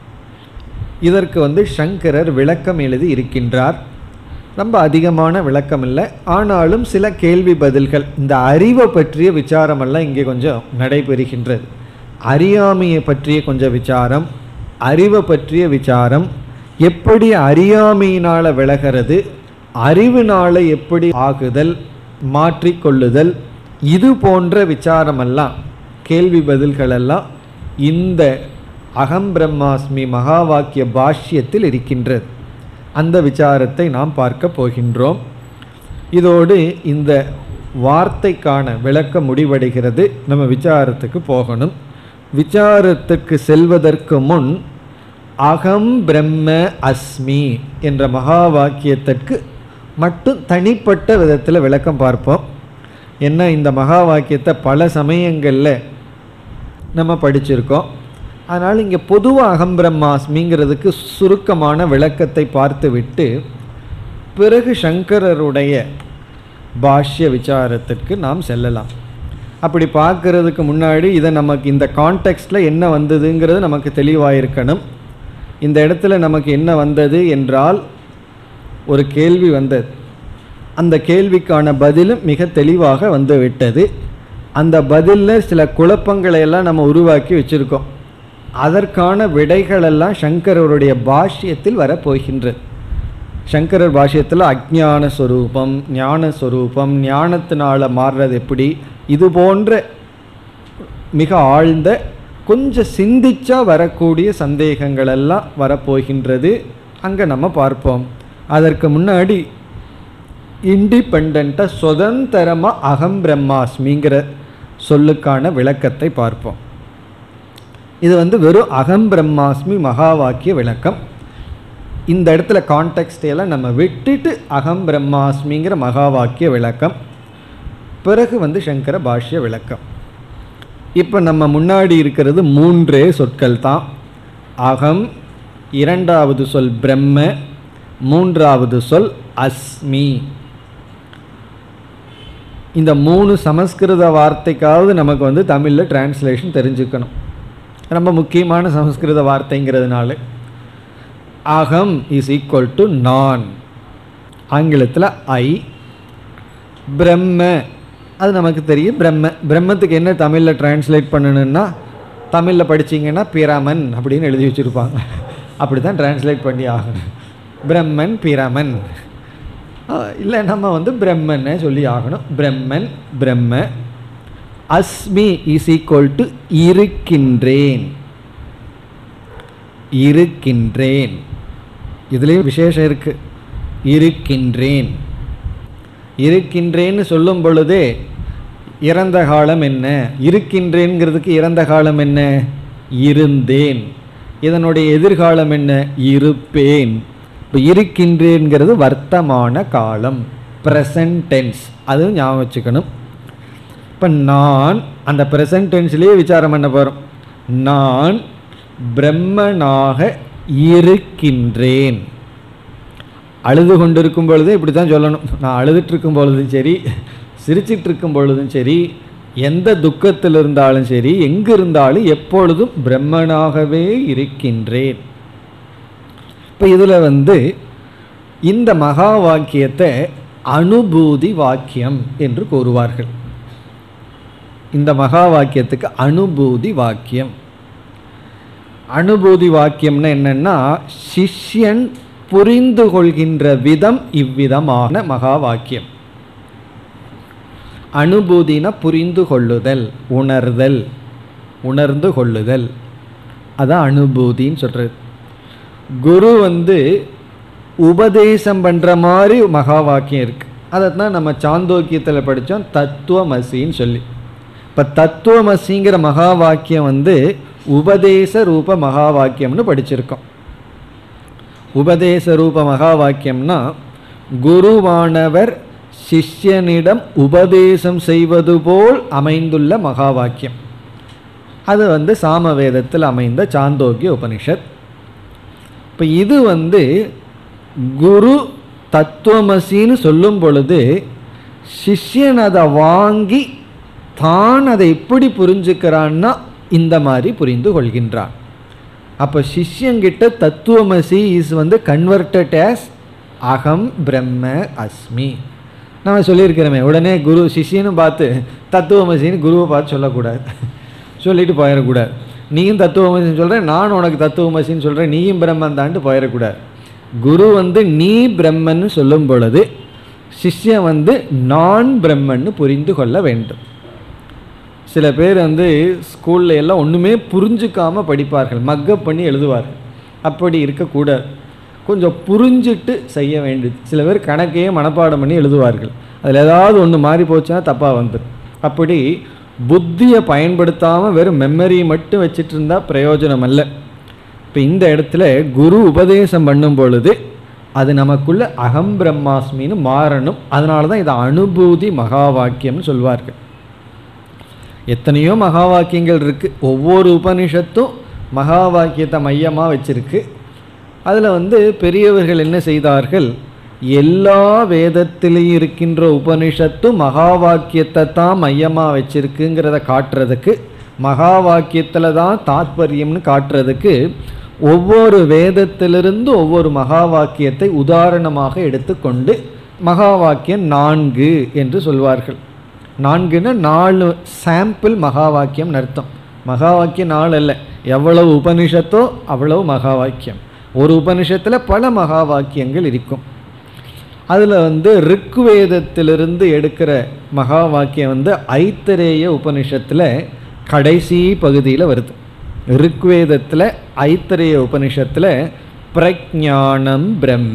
Speaker 1: இதற்கு வந்து சங்கரர் விளக்கம் எழுதி இருக்கின்றார் ரொம்ப அதிகமான விளக்கம் இல்லை ஆனாலும் சில கேள்வி பதில்கள் இந்த அறிவை பற்றிய விசாரமெல்லாம் இங்கே கொஞ்சம் நடைபெறுகின்றது அறியாமையை பற்றிய கொஞ்சம் விசாரம் அறிவை பற்றிய விசாரம் எப்படி அறியாமையினால் விலகிறது அறிவினால எப்படி ஆகுதல் மாற்றிக்கொள்ளுதல் இது போன்ற விசாரமெல்லாம் கேள்வி பதில்களெல்லாம் இந்த அகம் பிரம்மாஸ்மி மகா வாக்கிய பாஷ்யத்தில் இருக்கின்றது அந்த விசாரத்தை நாம் பார்க்க போகின்றோம் இதோடு இந்த வார்த்தைக்கான விளக்கம் முடிவடைகிறது நம்ம விசாரத்துக்கு போகணும் விசாரத்துக்கு செல்வதற்கு முன் அகம் பிரம்ம அஸ்மி என்ற மகா வாக்கியத்திற்கு மட்டும் தனிப்பட்ட விதத்தில் விளக்கம் பார்ப்போம் என்ன இந்த மகா வாக்கியத்தை பல சமயங்களில் நம்ம படிச்சிருக்கோம் அதனால் இங்கே பொதுவாக அகம் பிரம்மாஸ்மிங்கிறதுக்கு சுருக்கமான விளக்கத்தை பார்த்துவிட்டு பிறகு சங்கரருடைய பாஷ்ய விசாரத்திற்கு நாம் செல்லலாம் அப்படி பார்க்கறதுக்கு முன்னாடி இதை நமக்கு இந்த கான்டெக்ஸ்டில் என்ன வந்ததுங்கிறது நமக்கு தெளிவாக இருக்கணும் இந்த இடத்துல நமக்கு என்ன வந்தது என்றால் ஒரு கேள்வி வந்தது அந்த கேள்விக்கான பதிலும் மிக தெளிவாக வந்து விட்டது அந்த பதிலில் சில குழப்பங்களை எல்லாம் நம்ம உருவாக்கி வச்சுருக்கோம் அதற்கான விடைகளெல்லாம் சங்கரருடைய பாஷ்யத்தில் வரப்போகின்றது சங்கரர் பாஷ்யத்தில் அஜ்ஞான ஸ்வரூபம் ஞான ஸ்வரூபம் ஞானத்தினால மாறுறது எப்படி இது போன்ற மிக ஆழ்ந்த கொஞ்சம் சிந்திச்சா வரக்கூடிய சந்தேகங்கள் எல்லாம் வரப்போகின்றது அங்கே நம்ம பார்ப்போம் அதற்கு முன்னாடி இண்டிபெண்ட்டாக சுதந்திரமாக அகம் பிரம்மாஸ்மிங்கிற சொல்லுக்கான விளக்கத்தை பார்ப்போம் இது வந்து வெறும் அகம் பிரம்மாஸ்மி மகா வாக்கிய விளக்கம் இந்த இடத்துல கான்டெக்ட் எல்லாம் நம்ம விட்டுட்டு அகம் பிரம்மாஸ்மிங்கிற மகா வாக்கிய விளக்கம் பிறகு வந்து சங்கர பாஷ்ய விளக்கம் இப்போ நம்ம முன்னாடி இருக்கிறது மூன்றே சொற்கள் தான் அகம் இரண்டாவது சொல் பிரம்ம மூன்றாவது சொல் அஸ்மி இந்த மூணு சமஸ்கிருத வார்த்தைக்காவது நமக்கு வந்து தமிழில் டிரான்ஸ்லேஷன் தெரிஞ்சுக்கணும் ரொம்ப முக்கியமான சமஸ்கிருத வார்த்தைங்கிறதுனால அகம் இஸ் ஈக்குவல் டு நான் ஆங்கிலத்தில் ஐ பிரம்ம அது நமக்கு தெரியும் பிரம்ம பிரம்மத்துக்கு என்ன தமிழில் டிரான்ஸ்லேட் பண்ணணுன்னா தமிழில் படிச்சீங்கன்னா பிரமன் அப்படின்னு எழுதி வச்சுருப்பாங்க அப்படி தான் டிரான்ஸ்லேட் பண்ணி ஆகணும் பிரம்மன் பிரமன் இல்லை நம்ம வந்து பிரம்மன்னே சொல்லி ஆகணும் பிரம்மன் பிரம்ம அஸ்மி இஸ் ஈக்குவல் டு இருக்கின்றேன் இருக்கின்றேன் இதுலேயும் விசேஷம் இருக்கு இருக்கின்றேன் இருக்கின்றேன்னு சொல்லும் பொழுதே இறந்த காலம் என்ன இருக்கின்றேங்கிறதுக்கு இறந்த காலம் என்ன இருந்தேன் இதனுடைய எதிர்காலம் என்ன இருப்பேன் இப்போ இருக்கின்றேங்கிறது வர்த்தமான காலம் ப்ரெசன்ட் டென்ஸ் அதுவும் ஞாபகம் வச்சுக்கணும் இப்போ நான் அந்த ப்ரெசன்ட் டென்ஸ்லேயே விசாரம் பண்ண போகிறோம் நான் பிரம்மனாக இருக்கின்றேன் அழுது கொண்டிருக்கும் பொழுது இப்படி தான் சொல்லணும் நான் அழுதுட்டு இருக்கும் பொழுதும் சரி சிரிச்சிட்டு இருக்கும் பொழுதும் சரி எந்த துக்கத்தில் இருந்தாலும் சரி எங்கு இருந்தாலும் எப்பொழுதும் பிரம்மனாகவே இருக்கின்றேன் இப்போ இதில் வந்து இந்த மகா வாக்கியத்தை அனுபூதி வாக்கியம் என்று கூறுவார்கள் இந்த மகா வாக்கியத்துக்கு அனுபூதி வாக்கியம் அனுபூதி வாக்கியம்னா என்னன்னா சிஷ்யன் புரிந்து கொள்கின்ற விதம் இவ்விதமான மகா வாக்கியம் அனுபூதினா புரிந்து கொள்ளுதல் உணர்தல் உணர்ந்து கொள்ளுதல் அதான் அனுபூதின்னு சொல்கிறது குரு வந்து உபதேசம் பண்ணுற மாதிரி மகா வாக்கியம் இருக்குது அதை தான் நம்ம சாந்தோக்கியத்தில் படித்தோம் தத்துவமசின்னு சொல்லி இப்போ தத்துவமசிங்கிற மகா வாக்கியம் வந்து உபதேச ரூப மகா வாக்கியம்னு படிச்சிருக்கோம் உபதேச ரூப மகா வாக்கியம்னா குருவானவர் சிஷ்யனிடம் உபதேசம் செய்வது போல் அமைந்துள்ள மகா வாக்கியம் அது வந்து சாமவேதத்தில் அமைந்த சாந்தோக்கிய உபனிஷத் இப்போ இது வந்து குரு தத்துவமசின்னு சொல்லும் பொழுது சிஷ்யன் அதை வாங்கி தான் அதை எப்படி புரிஞ்சுக்கிறான்னா இந்த மாதிரி புரிந்து கொள்கின்றான் அப்போ சிஷ்யங்கிட்ட தத்துவமசி இஸ் வந்து கன்வெர்டட் as அகம் பிரம்ம அஸ்மி நம்ம சொல்லியிருக்கிறோமே உடனே குரு சிஷ்யனும் பார்த்து தத்துவமசின்னு குருவை பார்த்து சொல்லக்கூடாது சொல்லிட்டு போயிடக்கூடாது நீயும் தத்துவமசின்னு சொல்கிற நான் உனக்கு தத்துவமசின்னு சொல்கிறேன் நீயும் பிரம்மன் தான்ட்டு போயிடக்கூடாது குரு வந்து நீ பிரம்மன்னு சொல்லும் பொழுது சிஷ்யன் வந்து நான் பிரம்மன்னு புரிந்து கொள்ள வேண்டும் சில பேர் வந்து ஸ்கூல்ல எல்லாம் ஒன்றுமே புரிஞ்சுக்காம படிப்பார்கள் மக்கப் பண்ணி எழுதுவார்கள் அப்படி இருக்கக்கூடாது கொஞ்சம் புரிஞ்சிட்டு செய்ய வேண்டியது சில பேர் கணக்கையே மனப்பாடம் பண்ணி எழுதுவார்கள் அதில் ஏதாவது ஒன்று மாறி போச்சுன்னா தப்பாக வந்துடும் அப்படி புத்தியை பயன்படுத்தாமல் வெறும் மெமரி மட்டும் வச்சிட்டு இருந்தால் பிரயோஜனம் அல்ல இப்போ இந்த இடத்துல குரு உபதேசம் பண்ணும் பொழுது அது நமக்குள்ள அகம் பிரம்மாஸ்மின்னு மாறணும் அதனால தான் இதை அனுபூதி மகா வாக்கியம்னு சொல்வார்கள் எத்தனையோ மகா வாக்கியங்கள் இருக்குது ஒவ்வொரு உபனிஷத்தும் மகா வாக்கியத்தை மையமாக வச்சிருக்கு அதில் வந்து பெரியவர்கள் என்ன செய்தார்கள் எல்லா வேதத்திலையும் இருக்கின்ற உபனிஷத்தும் மகா வாக்கியத்தை தான் மையமாக வச்சிருக்குங்கிறத காட்டுறதுக்கு மகா வாக்கியத்தில் தான் தாத்பரியம்னு காட்டுறதுக்கு ஒவ்வொரு வேதத்திலிருந்து ஒவ்வொரு மகா வாக்கியத்தை உதாரணமாக எடுத்துக்கொண்டு மகா வாக்கியம் நான்கு என்று சொல்வார்கள் நான்குன்னா நாலு சாம்பிள் மகா வாக்கியம் அர்த்தம் மகா வாக்கியம் நாலு அல்ல எவ்வளவு உபனிஷத்தோ அவ்வளவு மகா வாக்கியம் ஒரு உபனிஷத்தில் பல மகா வாக்கியங்கள் இருக்கும் அதில் வந்து ரிக்வேதத்திலிருந்து எடுக்கிற மகா வாக்கியம் வந்து ஐத்தரேய உபனிஷத்தில் கடைசி பகுதியில் வருது ரிக்வேதத்தில் ஐத்தரேய உபனிஷத்தில் பிரஜானம் பிரம்ம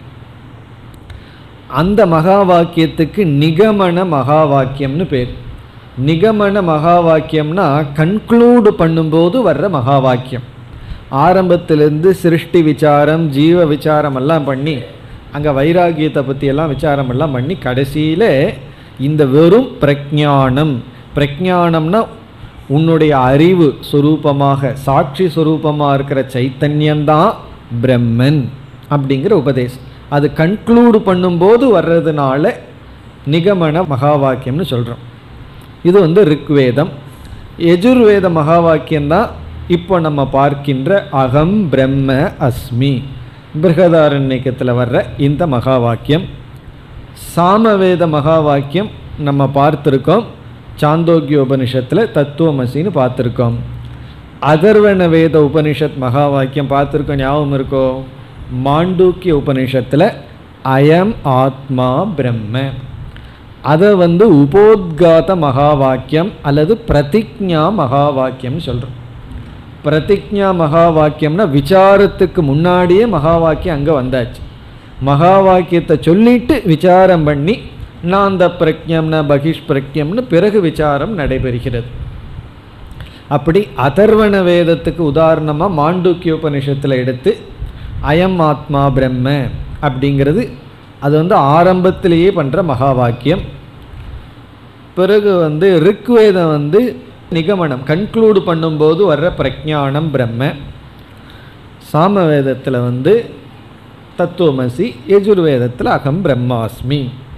Speaker 1: அந்த மகா வாக்கியத்துக்கு நிகமன மகா வாக்கியம்னு பேர் நிகமன மகா வாக்கியம்னா கன்க்ளூடு பண்ணும்போது வர்ற மகா வாக்கியம் ஆரம்பத்திலிருந்து சிருஷ்டி விசாரம் ஜீவ விசாரம் எல்லாம் பண்ணி அங்கே வைராகியத்தை பற்றியெல்லாம் விசாரம் எல்லாம் பண்ணி கடைசியில் இந்த வெறும் பிரஜானம் பிரஜானம்னா உன்னுடைய அறிவு சொரூபமாக சாட்சி சொரூபமாக இருக்கிற சைத்தன்யந்தான் பிரம்மன் அப்படிங்கிற உபதேசம் அது கன்க்ளூடு பண்ணும்போது வர்றதுனால நிகமன மகா வாக்கியம்னு சொல்கிறோம் இது வந்து ரிக்வேதம் எஜுர்வேத மகா வாக்கியம்தான் இப்போ நம்ம பார்க்கின்ற அகம் பிரம்ம அஸ்மி பிருகதாரண்யக்கத்தில் வர்ற இந்த மகா வாக்கியம் சாமவேத மகா வாக்கியம் நம்ம பார்த்துருக்கோம் சாந்தோக்கிய உபனிஷத்தில் தத்துவமசின்னு பார்த்துருக்கோம் அதர்வண வேத உபனிஷத் மகா வாக்கியம் பார்த்துருக்கோம் ஞாபகம் இருக்கோ மாண்டூக்கிய உபனிஷத்தில் அயம் ஆத்மா பிரம்ம அதை வந்து உபோத்காத மகா வாக்கியம் அல்லது பிரதிஜ்ஞா மகா வாக்கியம் சொல்கிறோம் பிரதிஜா மகா வாக்கியம்னா விசாரத்துக்கு முன்னாடியே மகா வாக்கியம் அங்கே வந்தாச்சு மகா வாக்கியத்தை சொல்லிட்டு விசாரம் பண்ணி நாந்த பிரக்ஞம்னா பகிஷ் பிரக்ஞம்னு பிறகு விசாரம் நடைபெறுகிறது அப்படி அதர்வண வேதத்துக்கு உதாரணமாக மாண்டூக்கிய உபனிஷத்தில் எடுத்து அயம் ஆத்மா பிரம்ம அப்படிங்கிறது அது வந்து ஆரம்பத்திலேயே பண்ணுற மகா வாக்கியம் பிறகு வந்து ரிக்வேதம் வந்து நிகமனம் கன்க்ளூடு பண்ணும்போது வர்ற பிரஜானம் பிரம்ம சாமவேதத்தில் வந்து தத்துவமசி யஜுர்வேதத்தில் அகம் பிரம்மாஸ்மி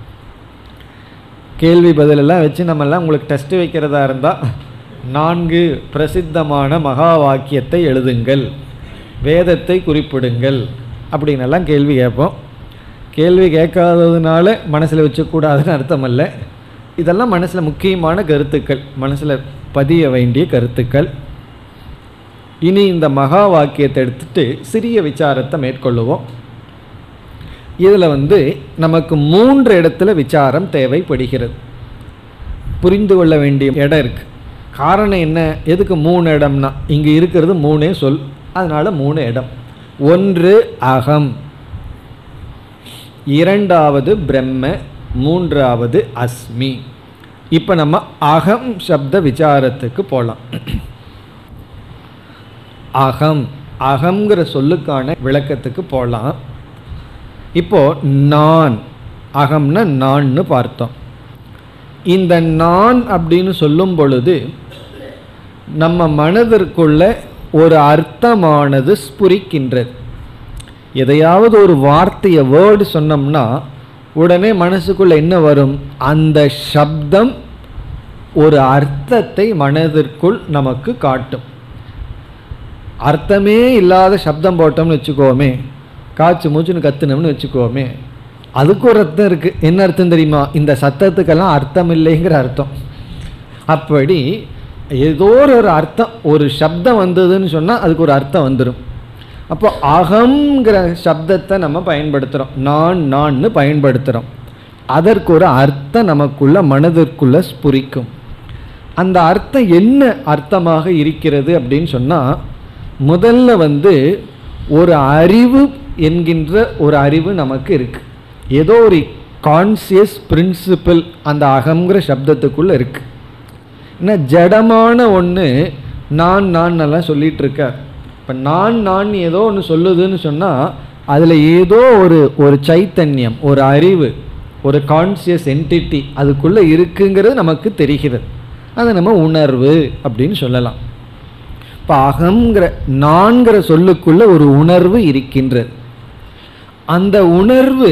Speaker 1: கேள்வி பதிலெல்லாம் வச்சு நம்மெல்லாம் உங்களுக்கு டெஸ்ட் வைக்கிறதா இருந்தால் நான்கு பிரசித்தமான மகா வாக்கியத்தை எழுதுங்கள் வேதத்தை குறிப்பிடுங்கள் அப்படின்னெல்லாம் கேள்வி கேட்போம் கேள்வி கேட்காததுனால மனசில் வச்சக்கூடாதுன்னு அர்த்தம் அல்ல இதெல்லாம் மனசில் முக்கியமான கருத்துக்கள் மனசில் பதிய வேண்டிய கருத்துக்கள் இனி இந்த மகா வாக்கியத்தை எடுத்துட்டு சிறிய விசாரத்தை மேற்கொள்ளுவோம் இதில் வந்து நமக்கு மூன்று இடத்துல விசாரம் தேவைப்படுகிறது புரிந்து கொள்ள வேண்டிய இடம் இருக்கு காரணம் என்ன எதுக்கு மூணு இடம்னா இங்கே இருக்கிறது மூணே சொல் அதனால மூணு இடம் ஒன்று அகம் இரண்டாவது பிரம்ம மூன்றாவது அஸ்மி இப்போ நம்ம அகம் சப்த விசாரத்துக்கு போகலாம் அகம் அகங்கிற சொல்லுக்கான விளக்கத்துக்கு போகலாம் இப்போ நான் அகம்னா நான்னு பார்த்தோம் இந்த நான் அப்படின்னு சொல்லும் பொழுது நம்ம மனதிற்குள்ள ஒரு அர்த்தமானது ஸ்புரிக்கின்றது எதையாவது ஒரு வார்த்தையை வேர்டு சொன்னோம்னா உடனே மனசுக்குள்ள என்ன வரும் அந்த சப்தம் ஒரு அர்த்தத்தை மனதிற்குள் நமக்கு காட்டும் அர்த்தமே இல்லாத சப்தம் போட்டோம்னு வச்சுக்கோமே காய்ச்சி மூச்சுன்னு கத்துனோம்னு வச்சுக்கோமே அதுக்கு ஒரு அர்த்தம் இருக்குது என்ன அர்த்தம் தெரியுமா இந்த சத்தத்துக்கெல்லாம் அர்த்தம் இல்லைங்கிற அர்த்தம் அப்படி ஏதோ ஒரு அர்த்தம் ஒரு சப்தம் வந்ததுன்னு சொன்னால் அதுக்கு ஒரு அர்த்தம் வந்துடும் அப்போ அகங்கிற சப்தத்தை நம்ம பயன்படுத்துகிறோம் நான் நான்னு பயன்படுத்துகிறோம் அதற்கு ஒரு அர்த்தம் நமக்குள்ள மனதிற்குள்ள ஸ்புரிக்கும் அந்த அர்த்தம் என்ன அர்த்தமாக இருக்கிறது அப்படின்னு சொன்னால் முதல்ல வந்து ஒரு அறிவு என்கின்ற ஒரு அறிவு நமக்கு இருக்கு ஏதோ ஒரு கான்சியஸ் பிரின்சிபிள் அந்த அகங்கிற சப்தத்துக்குள்ளே இருக்கு ஏன்னா ஜடமான ஒன்று நான் நான் நல்லா சொல்லிட்டு இருக்கார் இப்போ நான் நான் ஏதோ ஒன்று சொல்லுதுன்னு சொன்னால் அதில் ஏதோ ஒரு ஒரு சைத்தன்யம் ஒரு அறிவு ஒரு கான்சியஸ் என்டிட்டி அதுக்குள்ளே இருக்குங்கிறது நமக்கு தெரிகிறது அதை நம்ம உணர்வு அப்படின்னு சொல்லலாம் இப்போ அகங்கிற நான்கிற சொல்லுக்குள்ள ஒரு உணர்வு இருக்கின்றது அந்த உணர்வு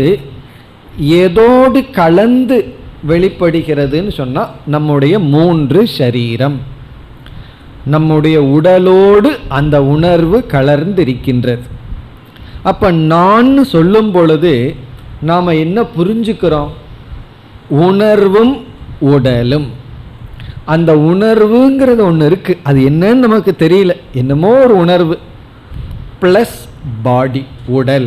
Speaker 1: எதோடு கலந்து வெளிப்படுகிறதுன்னு சொன்னால் நம்முடைய மூன்று சரீரம் நம்முடைய உடலோடு அந்த உணர்வு கலர்ந்து இருக்கின்றது அப்போ நான் சொல்லும் பொழுது நாம் என்ன புரிஞ்சுக்கிறோம் உணர்வும் உடலும் அந்த உணர்வுங்கிறது ஒன்று இருக்குது அது என்னன்னு நமக்கு தெரியல என்னமோ ஒரு உணர்வு ப்ளஸ் பாடி உடல்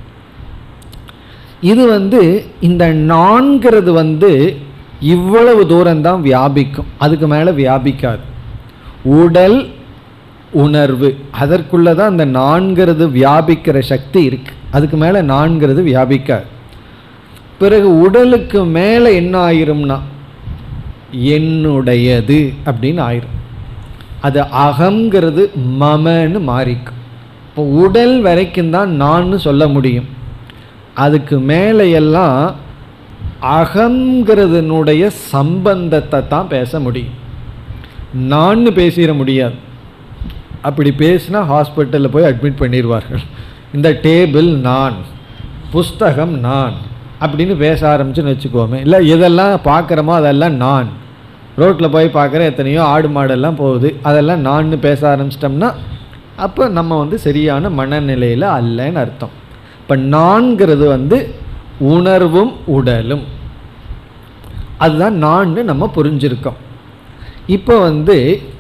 Speaker 1: இது வந்து இந்த நான்கிறது வந்து இவ்வளவு தூரம்தான் வியாபிக்கும் அதுக்கு மேலே வியாபிக்காது உடல் உணர்வு அதற்குள்ளே தான் அந்த நான்கிறது வியாபிக்கிற சக்தி இருக்கு அதுக்கு மேலே நான்கிறது வியாபிக்காது பிறகு உடலுக்கு மேலே என்ன ஆயிரும்னா என்னுடையது அப்படின்னு ஆயிரும் அது அகங்கிறது மமன்னு மாறிக்கும் இப்போ உடல் வரைக்கும் தான் நான் சொல்ல முடியும் அதுக்கு மேலே எல்லாம் அகங்கிறதுனுடைய சம்பந்தத்தை தான் பேச முடியும் நான் பேசிட முடியாது அப்படி பேசினா ஹாஸ்பிட்டலில் போய் அட்மிட் பண்ணிடுவார்கள் இந்த டேபிள் நான் புஸ்தகம் நான் அப்படின்னு பேச ஆரம்பிச்சுன்னு வச்சுக்கோமே இல்லை எதெல்லாம் பார்க்குறோமோ அதெல்லாம் நான் ரோட்டில் போய் பார்க்குற எத்தனையோ ஆடு மாடெல்லாம் போகுது அதெல்லாம் நான் பேச ஆரம்பிச்சிட்டோம்னா அப்போ நம்ம வந்து சரியான மனநிலையில் அல்லன்னு அர்த்தம் இப்போ நான்கிறது வந்து உணர்வும் உடலும் அதுதான் நான் நம்ம புரிஞ்சிருக்கோம் இப்போ வந்து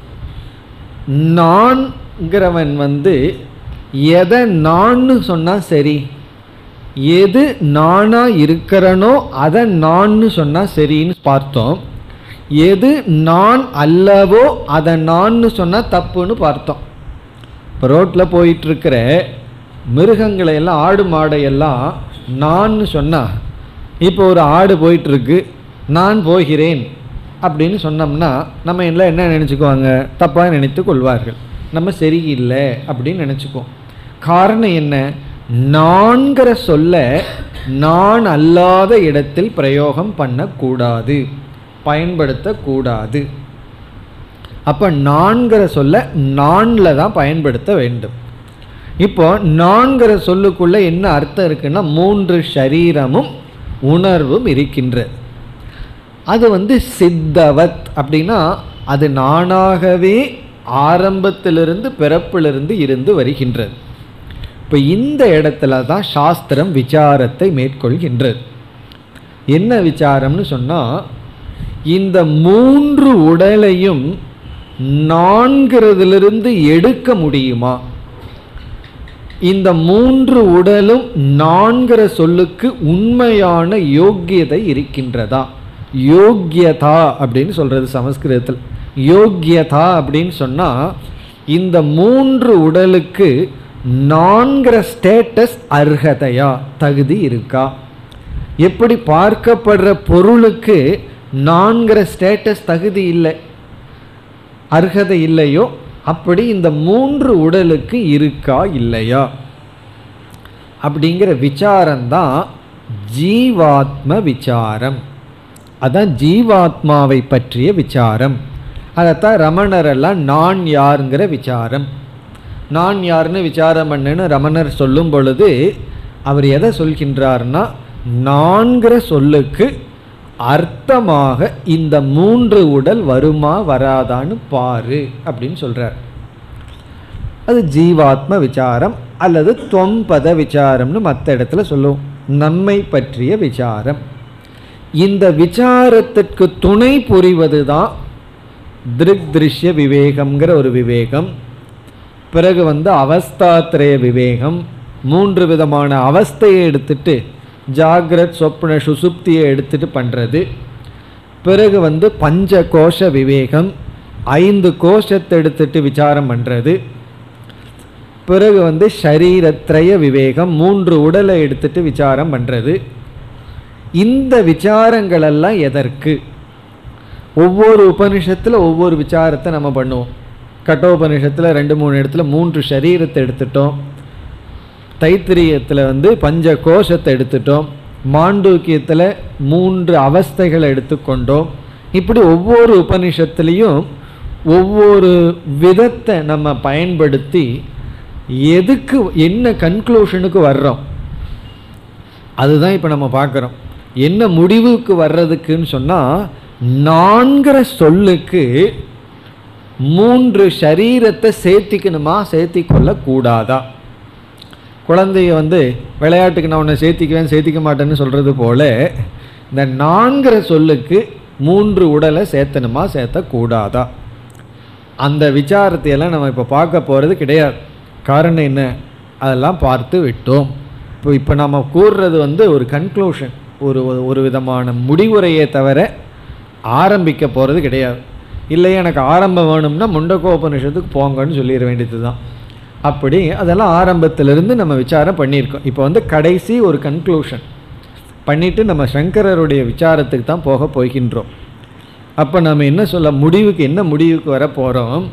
Speaker 1: நான்கிறவன் வந்து எதை நான்னு சொன்னால் சரி எது நானா இருக்கிறனோ அதை நான்னு சொன்னால் சரின்னு பார்த்தோம் எது நான் அல்லவோ அதை நான்னு சொன்னால் தப்புன்னு பார்த்தோம் இப்போ ரோட்டில் போயிட்டுருக்கிற மிருகங்களை எல்லாம் ஆடு மாடையெல்லாம் நான்னு சொன்னா இப்போ ஒரு ஆடு போயிட்டுருக்கு நான் போகிறேன் அப்படின்னு சொன்னோம்னா நம்ம எல்லாம் என்ன நினச்சிக்குவாங்க தப்பாக நினைத்து கொள்வார்கள் நம்ம சரியில்லை அப்படின்னு நினச்சிக்குவோம் காரணம் என்ன நான்கிற சொல்ல நான் அல்லாத இடத்தில் பிரயோகம் பண்ணக்கூடாது பயன்படுத்தக்கூடாது அப்போ நான்கிற சொல்ல நான்ல தான் பயன்படுத்த வேண்டும் இப்போ நான்கிற சொல்லுக்குள்ள என்ன அர்த்தம் இருக்குன்னா மூன்று ஷரீரமும் உணர்வும் இருக்கின்றது அது வந்து சித்தவத் அப்படின்னா அது நானாகவே ஆரம்பத்திலிருந்து பிறப்பிலிருந்து இருந்து வருகின்றது இப்போ இந்த இடத்துல தான் சாஸ்திரம் விசாரத்தை மேற்கொள்கின்றது என்ன விசாரம்னு சொன்னால் இந்த மூன்று உடலையும் நான்கிறதிலிருந்து எடுக்க முடியுமா இந்த மூன்று உடலும் நான்கிற சொல்லுக்கு உண்மையான யோக்கியதை இருக்கின்றதா யோக்கியதா அப்படின்னு சொல்றது சமஸ்கிருதத்தில் யோக்கியதா அப்படின்னு சொன்னா இந்த மூன்று உடலுக்கு நான்கிற ஸ்டேட்டஸ் அர்ஹதையா தகுதி இருக்கா எப்படி பார்க்கப்படுற பொருளுக்கு நான்கிற ஸ்டேட்டஸ் தகுதி இல்லை அர்ஹதை இல்லையோ அப்படி இந்த மூன்று உடலுக்கு இருக்கா இல்லையா அப்படிங்கிற விசாரம்தான் ஜீவாத்ம விசாரம் அதான் ஜீவாத்மாவை பற்றிய விசாரம் அதைத்தான் ரமணர் எல்லாம் நான் யாருங்கிற விசாரம் நான் யாருன்னு விசாரம் பண்ணுன்னு ரமணர் சொல்லும் பொழுது அவர் எதை சொல்கின்றார்னா நான்கிற சொல்லுக்கு அர்த்தமாக இந்த மூன்று உடல் வருமா வராதான்னு பாரு அப்படின்னு சொல்றார் அது ஜீவாத்ம விசாரம் அல்லது தொம்பத விசாரம்னு மற்ற இடத்துல சொல்லுவோம் நம்மை பற்றிய விசாரம் இந்த விசாரத்திற்கு துணை புரிவது தான் திருக் திருஷ்ய விவேகம்ங்கிற ஒரு விவேகம் பிறகு வந்து அவஸ்தாத்திரய விவேகம் மூன்று விதமான அவஸ்தையை எடுத்துட்டு ஜாகிரத் சொப்ன சுசுப்தியை எடுத்துட்டு பண்ணுறது பிறகு வந்து பஞ்ச கோஷ விவேகம் ஐந்து கோஷத்தை எடுத்துட்டு விசாரம் பண்ணுறது பிறகு வந்து ஷரீரத்ரய விவேகம் மூன்று உடலை எடுத்துட்டு விசாரம் பண்ணுறது இந்த விசாரங்களெல்லாம் எதற்கு ஒவ்வொரு உபனிஷத்தில் ஒவ்வொரு விசாரத்தை நம்ம பண்ணுவோம் கட்டோபனிஷத்தில் ரெண்டு மூணு இடத்துல மூன்று சரீரத்தை எடுத்துட்டோம் தைத்திரியத்தில் வந்து பஞ்ச கோஷத்தை எடுத்துட்டோம் மாண்டூக்கியத்தில் மூன்று அவஸ்தைகளை எடுத்துக்கொண்டோம் இப்படி ஒவ்வொரு உபனிஷத்துலேயும் ஒவ்வொரு விதத்தை நம்ம பயன்படுத்தி எதுக்கு என்ன கன்க்ளூஷனுக்கு வர்றோம் அதுதான் இப்போ நம்ம பார்க்குறோம் என்ன முடிவுக்கு வர்றதுக்குன்னு சொன்னால் நான்கிற சொல்லுக்கு மூன்று சரீரத்தை சேர்த்திக்கணுமா சேர்த்திக்கொள்ள கூடாதா குழந்தைய வந்து விளையாட்டுக்கு நான் உன்னை சேர்த்திக்குவேன் சேர்த்திக்க மாட்டேன்னு சொல்கிறது போல இந்த நான்கிற சொல்லுக்கு மூன்று உடலை சேர்த்தணுமா சேர்த்தக்கூடாதா அந்த விசாரத்தையெல்லாம் நம்ம இப்போ பார்க்க போகிறது கிடையாது காரணம் என்ன அதெல்லாம் பார்த்து விட்டோம் இப்போ இப்போ நம்ம கூறுறது வந்து ஒரு கன்க்ளூஷன் ஒரு ஒரு- ஒரு விதமான முடிவுரையே தவிர ஆரம்பிக்க போகிறது கிடையாது இல்லை எனக்கு ஆரம்பம் வேணும்னா முண்டகோபனிஷத்துக்கு போங்கன்னு சொல்லிட வேண்டியது தான் அப்படி அதெல்லாம் ஆரம்பத்திலிருந்து நம்ம விசாரம் பண்ணியிருக்கோம் இப்போ வந்து கடைசி ஒரு கன்க்ளூஷன் பண்ணிட்டு நம்ம சங்கரருடைய விசாரத்துக்கு தான் போக போகின்றோம் அப்போ நம்ம என்ன சொல்ல முடிவுக்கு என்ன முடிவுக்கு வர போகிறோம்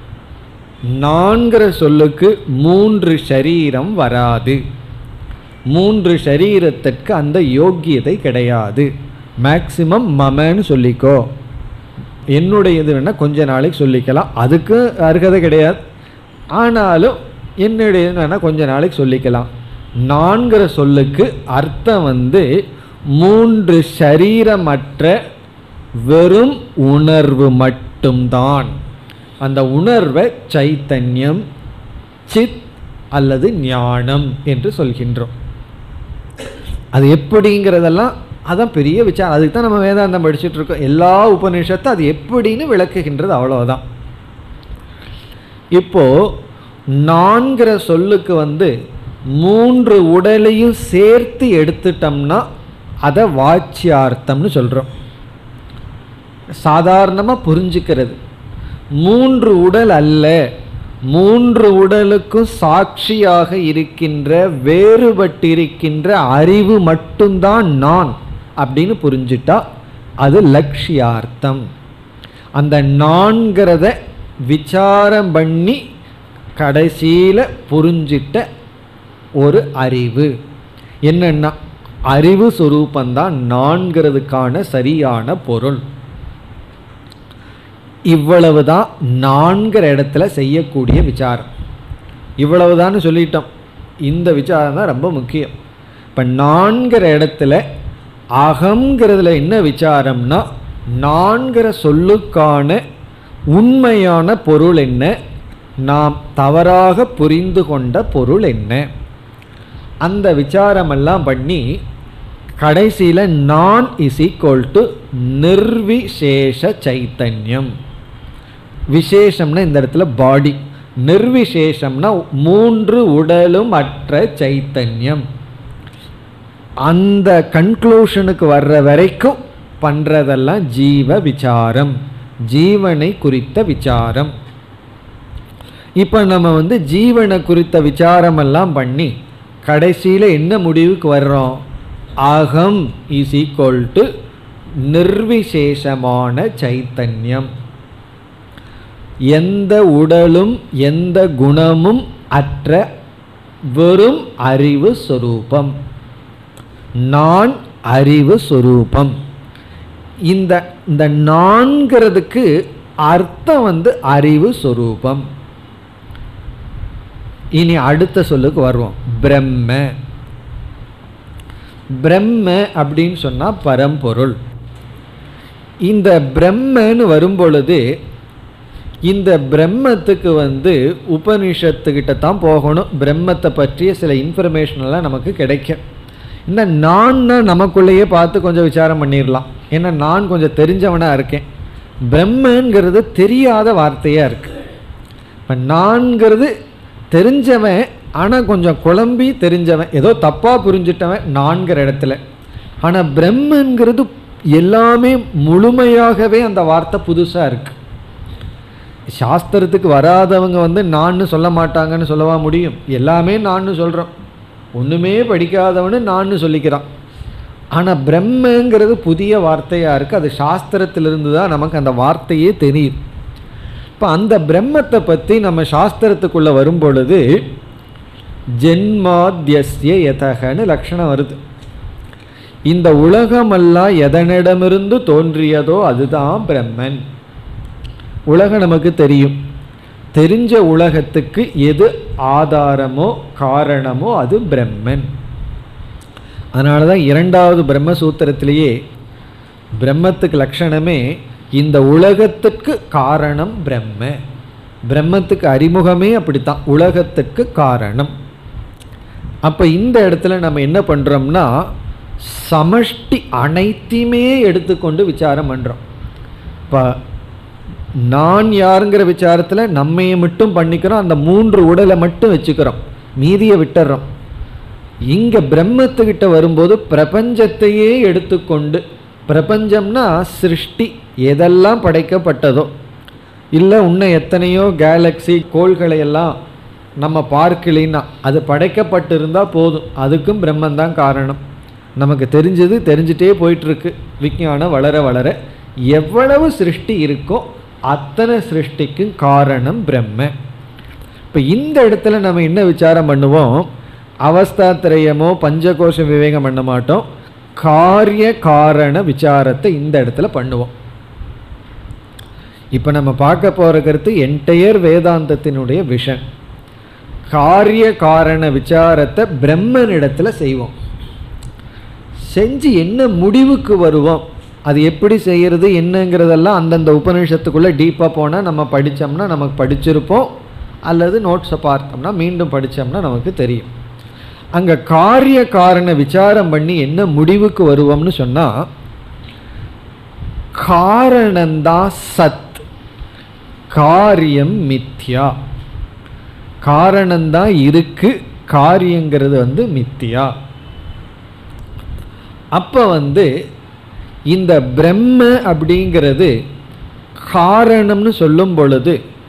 Speaker 1: நான்கிற சொல்லுக்கு மூன்று சரீரம் வராது மூன்று சரீரத்திற்கு அந்த யோக்கியதை கிடையாது மேக்சிமம் மமன்னு சொல்லிக்கோ என்னுடையது வேணால் கொஞ்ச நாளைக்கு சொல்லிக்கலாம் அதுக்கு அருகதை கிடையாது ஆனாலும் என்னுடையது வேணால் கொஞ்ச நாளைக்கு சொல்லிக்கலாம் நான்கிற சொல்லுக்கு அர்த்தம் வந்து மூன்று சரீரமற்ற வெறும் உணர்வு மட்டும்தான் அந்த உணர்வை சைத்தன்யம் சித் அல்லது ஞானம் என்று சொல்கின்றோம் அது எப்படிங்கிறதெல்லாம் அதான் பெரிய விசாரம் அதுக்கு தான் நம்ம வேதாந்தம் படிச்சுட்டு இருக்கோம் எல்லா உபநிஷத்தை அது எப்படின்னு விளக்குகின்றது அவ்வளவுதான் இப்போ நான்கிற சொல்லுக்கு வந்து மூன்று உடலையும் சேர்த்து எடுத்துட்டோம்னா அதை வாச்சியார்த்தம்னு சொல்கிறோம் சாதாரணமாக புரிஞ்சுக்கிறது மூன்று உடல் அல்ல மூன்று உடலுக்கும் சாட்சியாக இருக்கின்ற வேறுபட்டிருக்கின்ற அறிவு மட்டும்தான் நான் அப்படின்னு புரிஞ்சிட்டா அது லட்சியார்த்தம் அந்த நான்கிறத விசாரம் பண்ணி கடைசியில் புரிஞ்சிட்ட ஒரு அறிவு என்னன்னா அறிவு சுரூபந்தான் நான்கிறதுக்கான சரியான பொருள் இவ்வளவுதான் நான்கிற இடத்துல செய்யக்கூடிய விசாரம் இவ்வளவுதான்னு சொல்லிட்டோம் இந்த விசாரம் தான் ரொம்ப முக்கியம் இப்போ நான்கிற இடத்துல அகங்கிறதுல என்ன விசாரம்னா நான்கிற சொல்லுக்கான உண்மையான பொருள் என்ன நாம் தவறாக புரிந்து கொண்ட பொருள் என்ன அந்த விசாரமெல்லாம் பண்ணி கடைசியில் நான் இஸ் ஈக்குவல் டு நிர்விசேஷ சைத்தன்யம் விசேஷம்னா இந்த இடத்துல பாடி நிர்விசேஷம்னா மூன்று உடலும் அற்ற சைத்தன்யம் அந்த கன்க்ளூஷனுக்கு வர்ற வரைக்கும் பண்ணுறதெல்லாம் ஜீவ விசாரம் ஜீவனை குறித்த விசாரம் இப்போ நம்ம வந்து ஜீவனை குறித்த விசாரமெல்லாம் பண்ணி கடைசியில் என்ன முடிவுக்கு வர்றோம் அகம் இஸ் ஈக்குவல் டு நிர்விசேஷமான சைத்தன்யம் எந்த உடலும் எந்த குணமும் அற்ற வெறும் அறிவு சொரூபம் நான் அறிவு சொரூபம் இந்த இந்த நான்கிறதுக்கு அர்த்தம் வந்து அறிவு சொரூபம் இனி அடுத்த சொல்லுக்கு வருவோம் பிரம்ம பிரம்ம அப்படின்னு சொன்னால் பரம்பொருள் இந்த பிரம்மன்னு வரும்பொழுது இந்த பிரம்மத்துக்கு வந்து உபனிஷத்துக்கிட்ட தான் போகணும் பிரம்மத்தை பற்றிய சில இன்ஃபர்மேஷன் எல்லாம் நமக்கு கிடைக்கும் இந்த நான் நமக்குள்ளேயே பார்த்து கொஞ்சம் விசாரம் பண்ணிடலாம் ஏன்னா நான் கொஞ்சம் தெரிஞ்சவனாக இருக்கேன் பிரம்மங்கிறது தெரியாத வார்த்தையாக இருக்கு இப்போ நான்கிறது தெரிஞ்சவன் ஆனால் கொஞ்சம் குழம்பி தெரிஞ்சவன் ஏதோ தப்பாக புரிஞ்சிட்டவன் நான்கிற இடத்துல ஆனால் பிரம்மங்கிறது எல்லாமே முழுமையாகவே அந்த வார்த்தை புதுசாக இருக்கு சாஸ்திரத்துக்கு வராதவங்க வந்து நான்னு சொல்ல மாட்டாங்கன்னு சொல்லவா முடியும் எல்லாமே நான்னு சொல்கிறோம் ஒன்றுமே படிக்காதவனு நான்னு சொல்லிக்கிறான் ஆனால் பிரம்மங்கிறது புதிய வார்த்தையாக இருக்குது அது சாஸ்திரத்திலிருந்து தான் நமக்கு அந்த வார்த்தையே தெரியுது இப்போ அந்த பிரம்மத்தை பற்றி நம்ம சாஸ்திரத்துக்குள்ளே வரும் பொழுது ஜென்மாத்தியஸ்ய யதகன்னு லக்ஷணம் வருது இந்த உலகமெல்லாம் எதனிடமிருந்து தோன்றியதோ அதுதான் பிரம்மன் உலகம் நமக்கு தெரியும் தெரிஞ்ச உலகத்துக்கு எது ஆதாரமோ காரணமோ அது பிரம்மன் அதனால தான் இரண்டாவது பிரம்மசூத்திரத்திலேயே பிரம்மத்துக்கு லட்சணமே இந்த உலகத்துக்கு காரணம் பிரம்ம பிரம்மத்துக்கு அறிமுகமே அப்படித்தான் உலகத்துக்கு காரணம் அப்போ இந்த இடத்துல நம்ம என்ன பண்ணுறோம்னா சமஷ்டி அனைத்தையுமே எடுத்துக்கொண்டு விசாரம் பண்ணுறோம் இப்போ நான் யாருங்கிற விசாரத்தில் நம்மையை மட்டும் பண்ணிக்கிறோம் அந்த மூன்று உடலை மட்டும் வச்சுக்கிறோம் மீதியை விட்டுறோம் இங்கே பிரம்மத்துக்கிட்ட வரும்போது பிரபஞ்சத்தையே எடுத்துக்கொண்டு பிரபஞ்சம்னா சிருஷ்டி எதெல்லாம் படைக்கப்பட்டதோ இல்லை இன்னும் எத்தனையோ கேலக்ஸி கோள்களை எல்லாம் நம்ம பார்க்கலின்னா அது படைக்கப்பட்டிருந்தால் போதும் அதுக்கும் பிரம்மன் காரணம் நமக்கு தெரிஞ்சது தெரிஞ்சிட்டே போயிட்டுருக்கு விஞ்ஞானம் வளர வளர எவ்வளவு சிருஷ்டி இருக்கோ அத்தனை சிருஷ்டிக்கும் காரணம் பிரம்ம இப்போ இந்த இடத்துல நம்ம என்ன விசாரம் பண்ணுவோம் அவஸ்தாத்திரயமோ பஞ்சகோஷ விவேகம் பண்ண மாட்டோம் காரிய காரண விசாரத்தை இந்த இடத்துல பண்ணுவோம் இப்போ நம்ம பார்க்க போகிற கருத்து என்டையர் வேதாந்தத்தினுடைய விஷன் காரிய காரண விசாரத்தை பிரம்மனிடத்தில் செய்வோம் செஞ்சு என்ன முடிவுக்கு வருவோம் அது எப்படி செய்கிறது என்னங்கிறதெல்லாம் அந்தந்த உபநிஷத்துக்குள்ளே டீப்பாக போனால் நம்ம படித்தோம்னா நமக்கு படிச்சிருப்போம் அல்லது நோட்ஸை பார்த்தோம்னா மீண்டும் படித்தோம்னா நமக்கு தெரியும் அங்கே காரிய காரண விசாரம் பண்ணி என்ன முடிவுக்கு வருவோம்னு சொன்னால் காரணந்தான் சத் காரியம் மித்யா காரணந்தான் இருக்கு காரியங்கிறது வந்து மித்தியா அப்போ வந்து இந்த பிரம்ம அப்படிங்கிறது காரணம்னு சொல்லும் பொழுது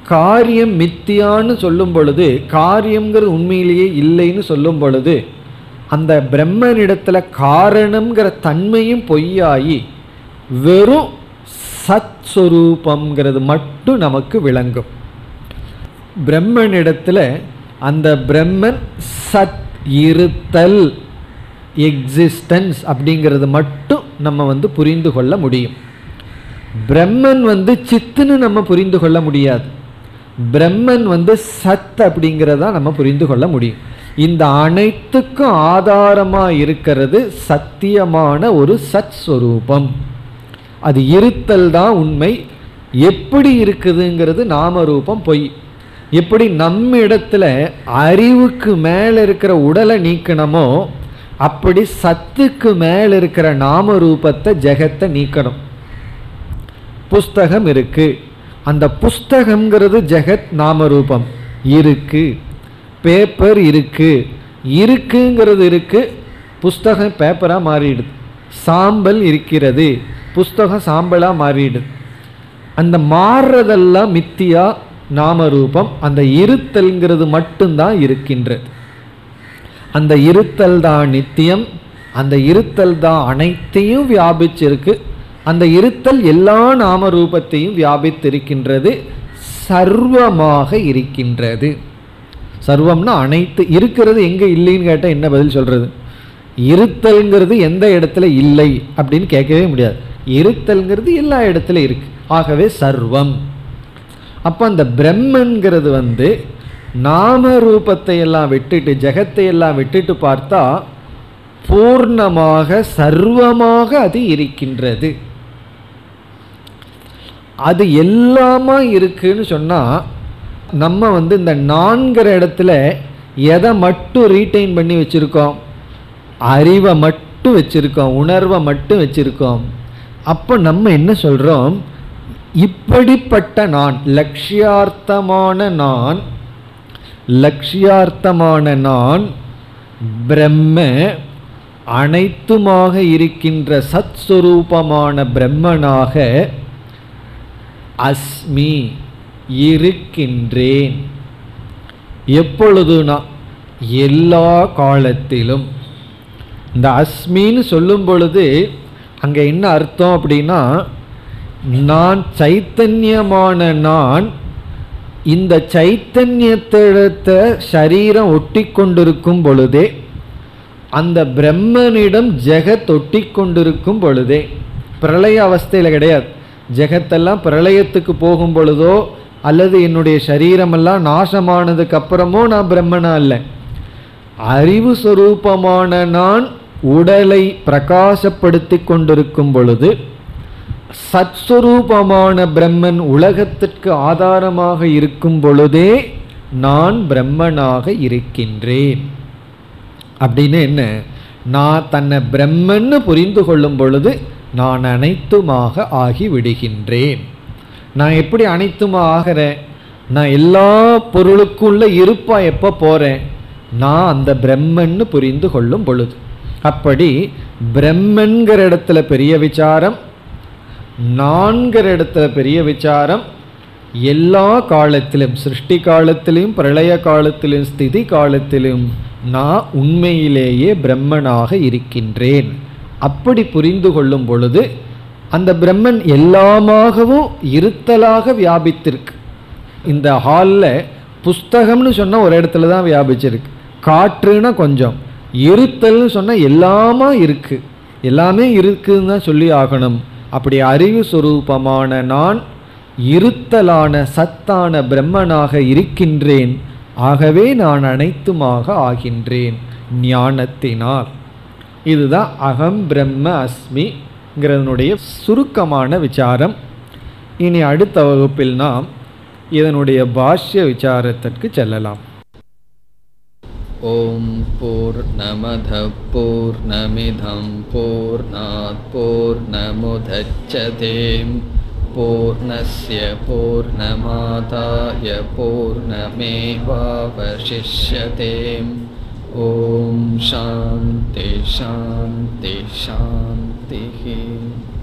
Speaker 1: காரியம் மித்தியான்னு சொல்லும் பொழுது காரியம்ங்கிறது உண்மையிலேயே இல்லைன்னு சொல்லும் பொழுது அந்த பிரம்மனிடத்துல காரணம்ங்கிற தன்மையும் பொய்யாகி வெறும் சத் சொரூபம்ங்கிறது மட்டும் நமக்கு விளங்கும் பிரம்மனிடத்துல அந்த பிரம்மன் சத் இருத்தல் எக்ஸிஸ்டன்ஸ் அப்படிங்கிறது மட்டும் நம்ம வந்து புரிந்து கொள்ள முடியும் பிரம்மன் வந்து சித்துன்னு நம்ம புரிந்து கொள்ள முடியாது பிரம்மன் வந்து சத் அப்படிங்கிறதா நம்ம புரிந்து கொள்ள முடியும் இந்த அனைத்துக்கும் ஆதாரமாக இருக்கிறது சத்தியமான ஒரு சத் ஸ்வரூபம் அது இருத்தல் தான் உண்மை எப்படி இருக்குதுங்கிறது நாமரூபம் பொய் எப்படி நம்ம இடத்துல அறிவுக்கு மேலே இருக்கிற உடலை நீக்கணுமோ அப்படி சத்துக்கு மேலே இருக்கிற நாம ரூபத்தை ஜெகத்தை நீக்கணும் புஸ்தகம் இருக்கு அந்த புஸ்தகம்ங்கிறது ஜெகத் நாமரூபம் இருக்கு பேப்பர் இருக்கு இருக்குங்கிறது இருக்கு புஸ்தகம் பேப்பராக மாறிடுது சாம்பல் இருக்கிறது புஸ்தகம் சாம்பலாக மாறிடுது அந்த மாறுறதெல்லாம் மித்தியா நாமரூபம் அந்த இருத்தல்ங்கிறது மட்டும்தான் இருக்கின்றது அந்த இருத்தல் தான் நித்தியம் அந்த இருத்தல் தான் அனைத்தையும் வியாபிச்சிருக்கு அந்த இருத்தல் எல்லா நாமரூபத்தையும் வியாபித்திருக்கின்றது சர்வமாக இருக்கின்றது சர்வம்னா அனைத்து இருக்கிறது எங்கே இல்லைன்னு கேட்டால் என்ன பதில் சொல்கிறது இருத்தல்ங்கிறது எந்த இடத்துல இல்லை அப்படின்னு கேட்கவே முடியாது இருத்தல்ங்கிறது எல்லா இடத்துல இருக்கு ஆகவே சர்வம் அப்போ அந்த பிரம்மன்கிறது வந்து நாம ரூபத்தை எல்லாம் விட்டுட்டு ஜெகத்தை எல்லாம் விட்டுட்டு பார்த்தா பூர்ணமாக சர்வமாக அது இருக்கின்றது அது எல்லாமா இருக்குன்னு சொன்னால் நம்ம வந்து இந்த நான்கிற இடத்துல எதை மட்டும் ரீட்டைன் பண்ணி வச்சுருக்கோம் அறிவை மட்டும் வச்சுருக்கோம் உணர்வை மட்டும் வச்சுருக்கோம் அப்போ நம்ம என்ன சொல்கிறோம் இப்படிப்பட்ட நான் லட்சியார்த்தமான நான் லட்சியார்த்தமான நான் பிரம்ம அனைத்துமாக இருக்கின்ற சத்ஸ்வரூபமான பிரம்மனாக அஸ்மி இருக்கின்றேன் எப்பொழுதுனா எல்லா காலத்திலும் இந்த அஸ்மின்னு சொல்லும் பொழுது அங்கே என்ன அர்த்தம் அப்படின்னா நான் சைத்தன்யமான நான் இந்த சைத்தன்யத்திடத்த சரீரம் ஒட்டி கொண்டிருக்கும் பொழுதே அந்த பிரம்மனிடம் ஜெகத் ஒட்டி கொண்டிருக்கும் பொழுதே பிரளய அவஸ்தையில் கிடையாது ஜெகத்தெல்லாம் பிரளயத்துக்கு போகும் பொழுதோ அல்லது என்னுடைய சரீரமெல்லாம் நாசமானதுக்கு அப்புறமோ நான் பிரம்மனா இல்லை அறிவு சொரூபமான நான் உடலை பிரகாசப்படுத்தி கொண்டிருக்கும் பொழுது சத்ஸ்வரூபமான பிரம்மன் உலகத்திற்கு ஆதாரமாக இருக்கும் பொழுதே நான் பிரம்மனாக இருக்கின்றேன் அப்படின்னு என்ன நான் தன்னை பிரம்மன்னு புரிந்து கொள்ளும் பொழுது நான் அனைத்துமாக ஆகி விடுகின்றேன் நான் எப்படி அனைத்துமா ஆகிறேன் நான் எல்லா பொருளுக்குள்ள இருப்பா எப்போ போகிறேன் நான் அந்த பிரம்மன்னு புரிந்து கொள்ளும் பொழுது அப்படி பிரம்மன்கிற இடத்துல பெரிய விசாரம் நான்கிற இடத்துல பெரிய விசாரம் எல்லா காலத்திலும் சிருஷ்டி காலத்திலும் பிரளய காலத்திலும் ஸ்திதி காலத்திலும் நான் உண்மையிலேயே பிரம்மனாக இருக்கின்றேன் அப்படி புரிந்து கொள்ளும் பொழுது அந்த பிரம்மன் எல்லாமாகவும் இருத்தலாக வியாபித்திருக்கு இந்த ஹாலில் புஸ்தகம்னு சொன்னால் ஒரு இடத்துல தான் வியாபிச்சிருக்கு காற்றுன்னா கொஞ்சம் இருத்தல்னு சொன்னால் எல்லாமா இருக்கு எல்லாமே இருக்குன்னு தான் சொல்லி ஆகணும் அப்படி அறிவு சுரூபமான நான் இருத்தலான சத்தான பிரம்மனாக இருக்கின்றேன் ஆகவே நான் அனைத்துமாக ஆகின்றேன் ஞானத்தினால் இதுதான் அகம் பிரம்ம அஸ்மிங்கிறதனுடைய சுருக்கமான விசாரம் இனி அடுத்த வகுப்பில் நாம் இதனுடைய பாஷ்ய விசாரத்திற்கு செல்லலாம்
Speaker 2: ॐ पूर्णमधः पूर्णमिधं पूर्णात् पूर्णमुदच्छते पूर्णस्य पूर्णमादाय पूर्णमेवावशिष्यते ॐ शान्ति शान्ति शान्तिः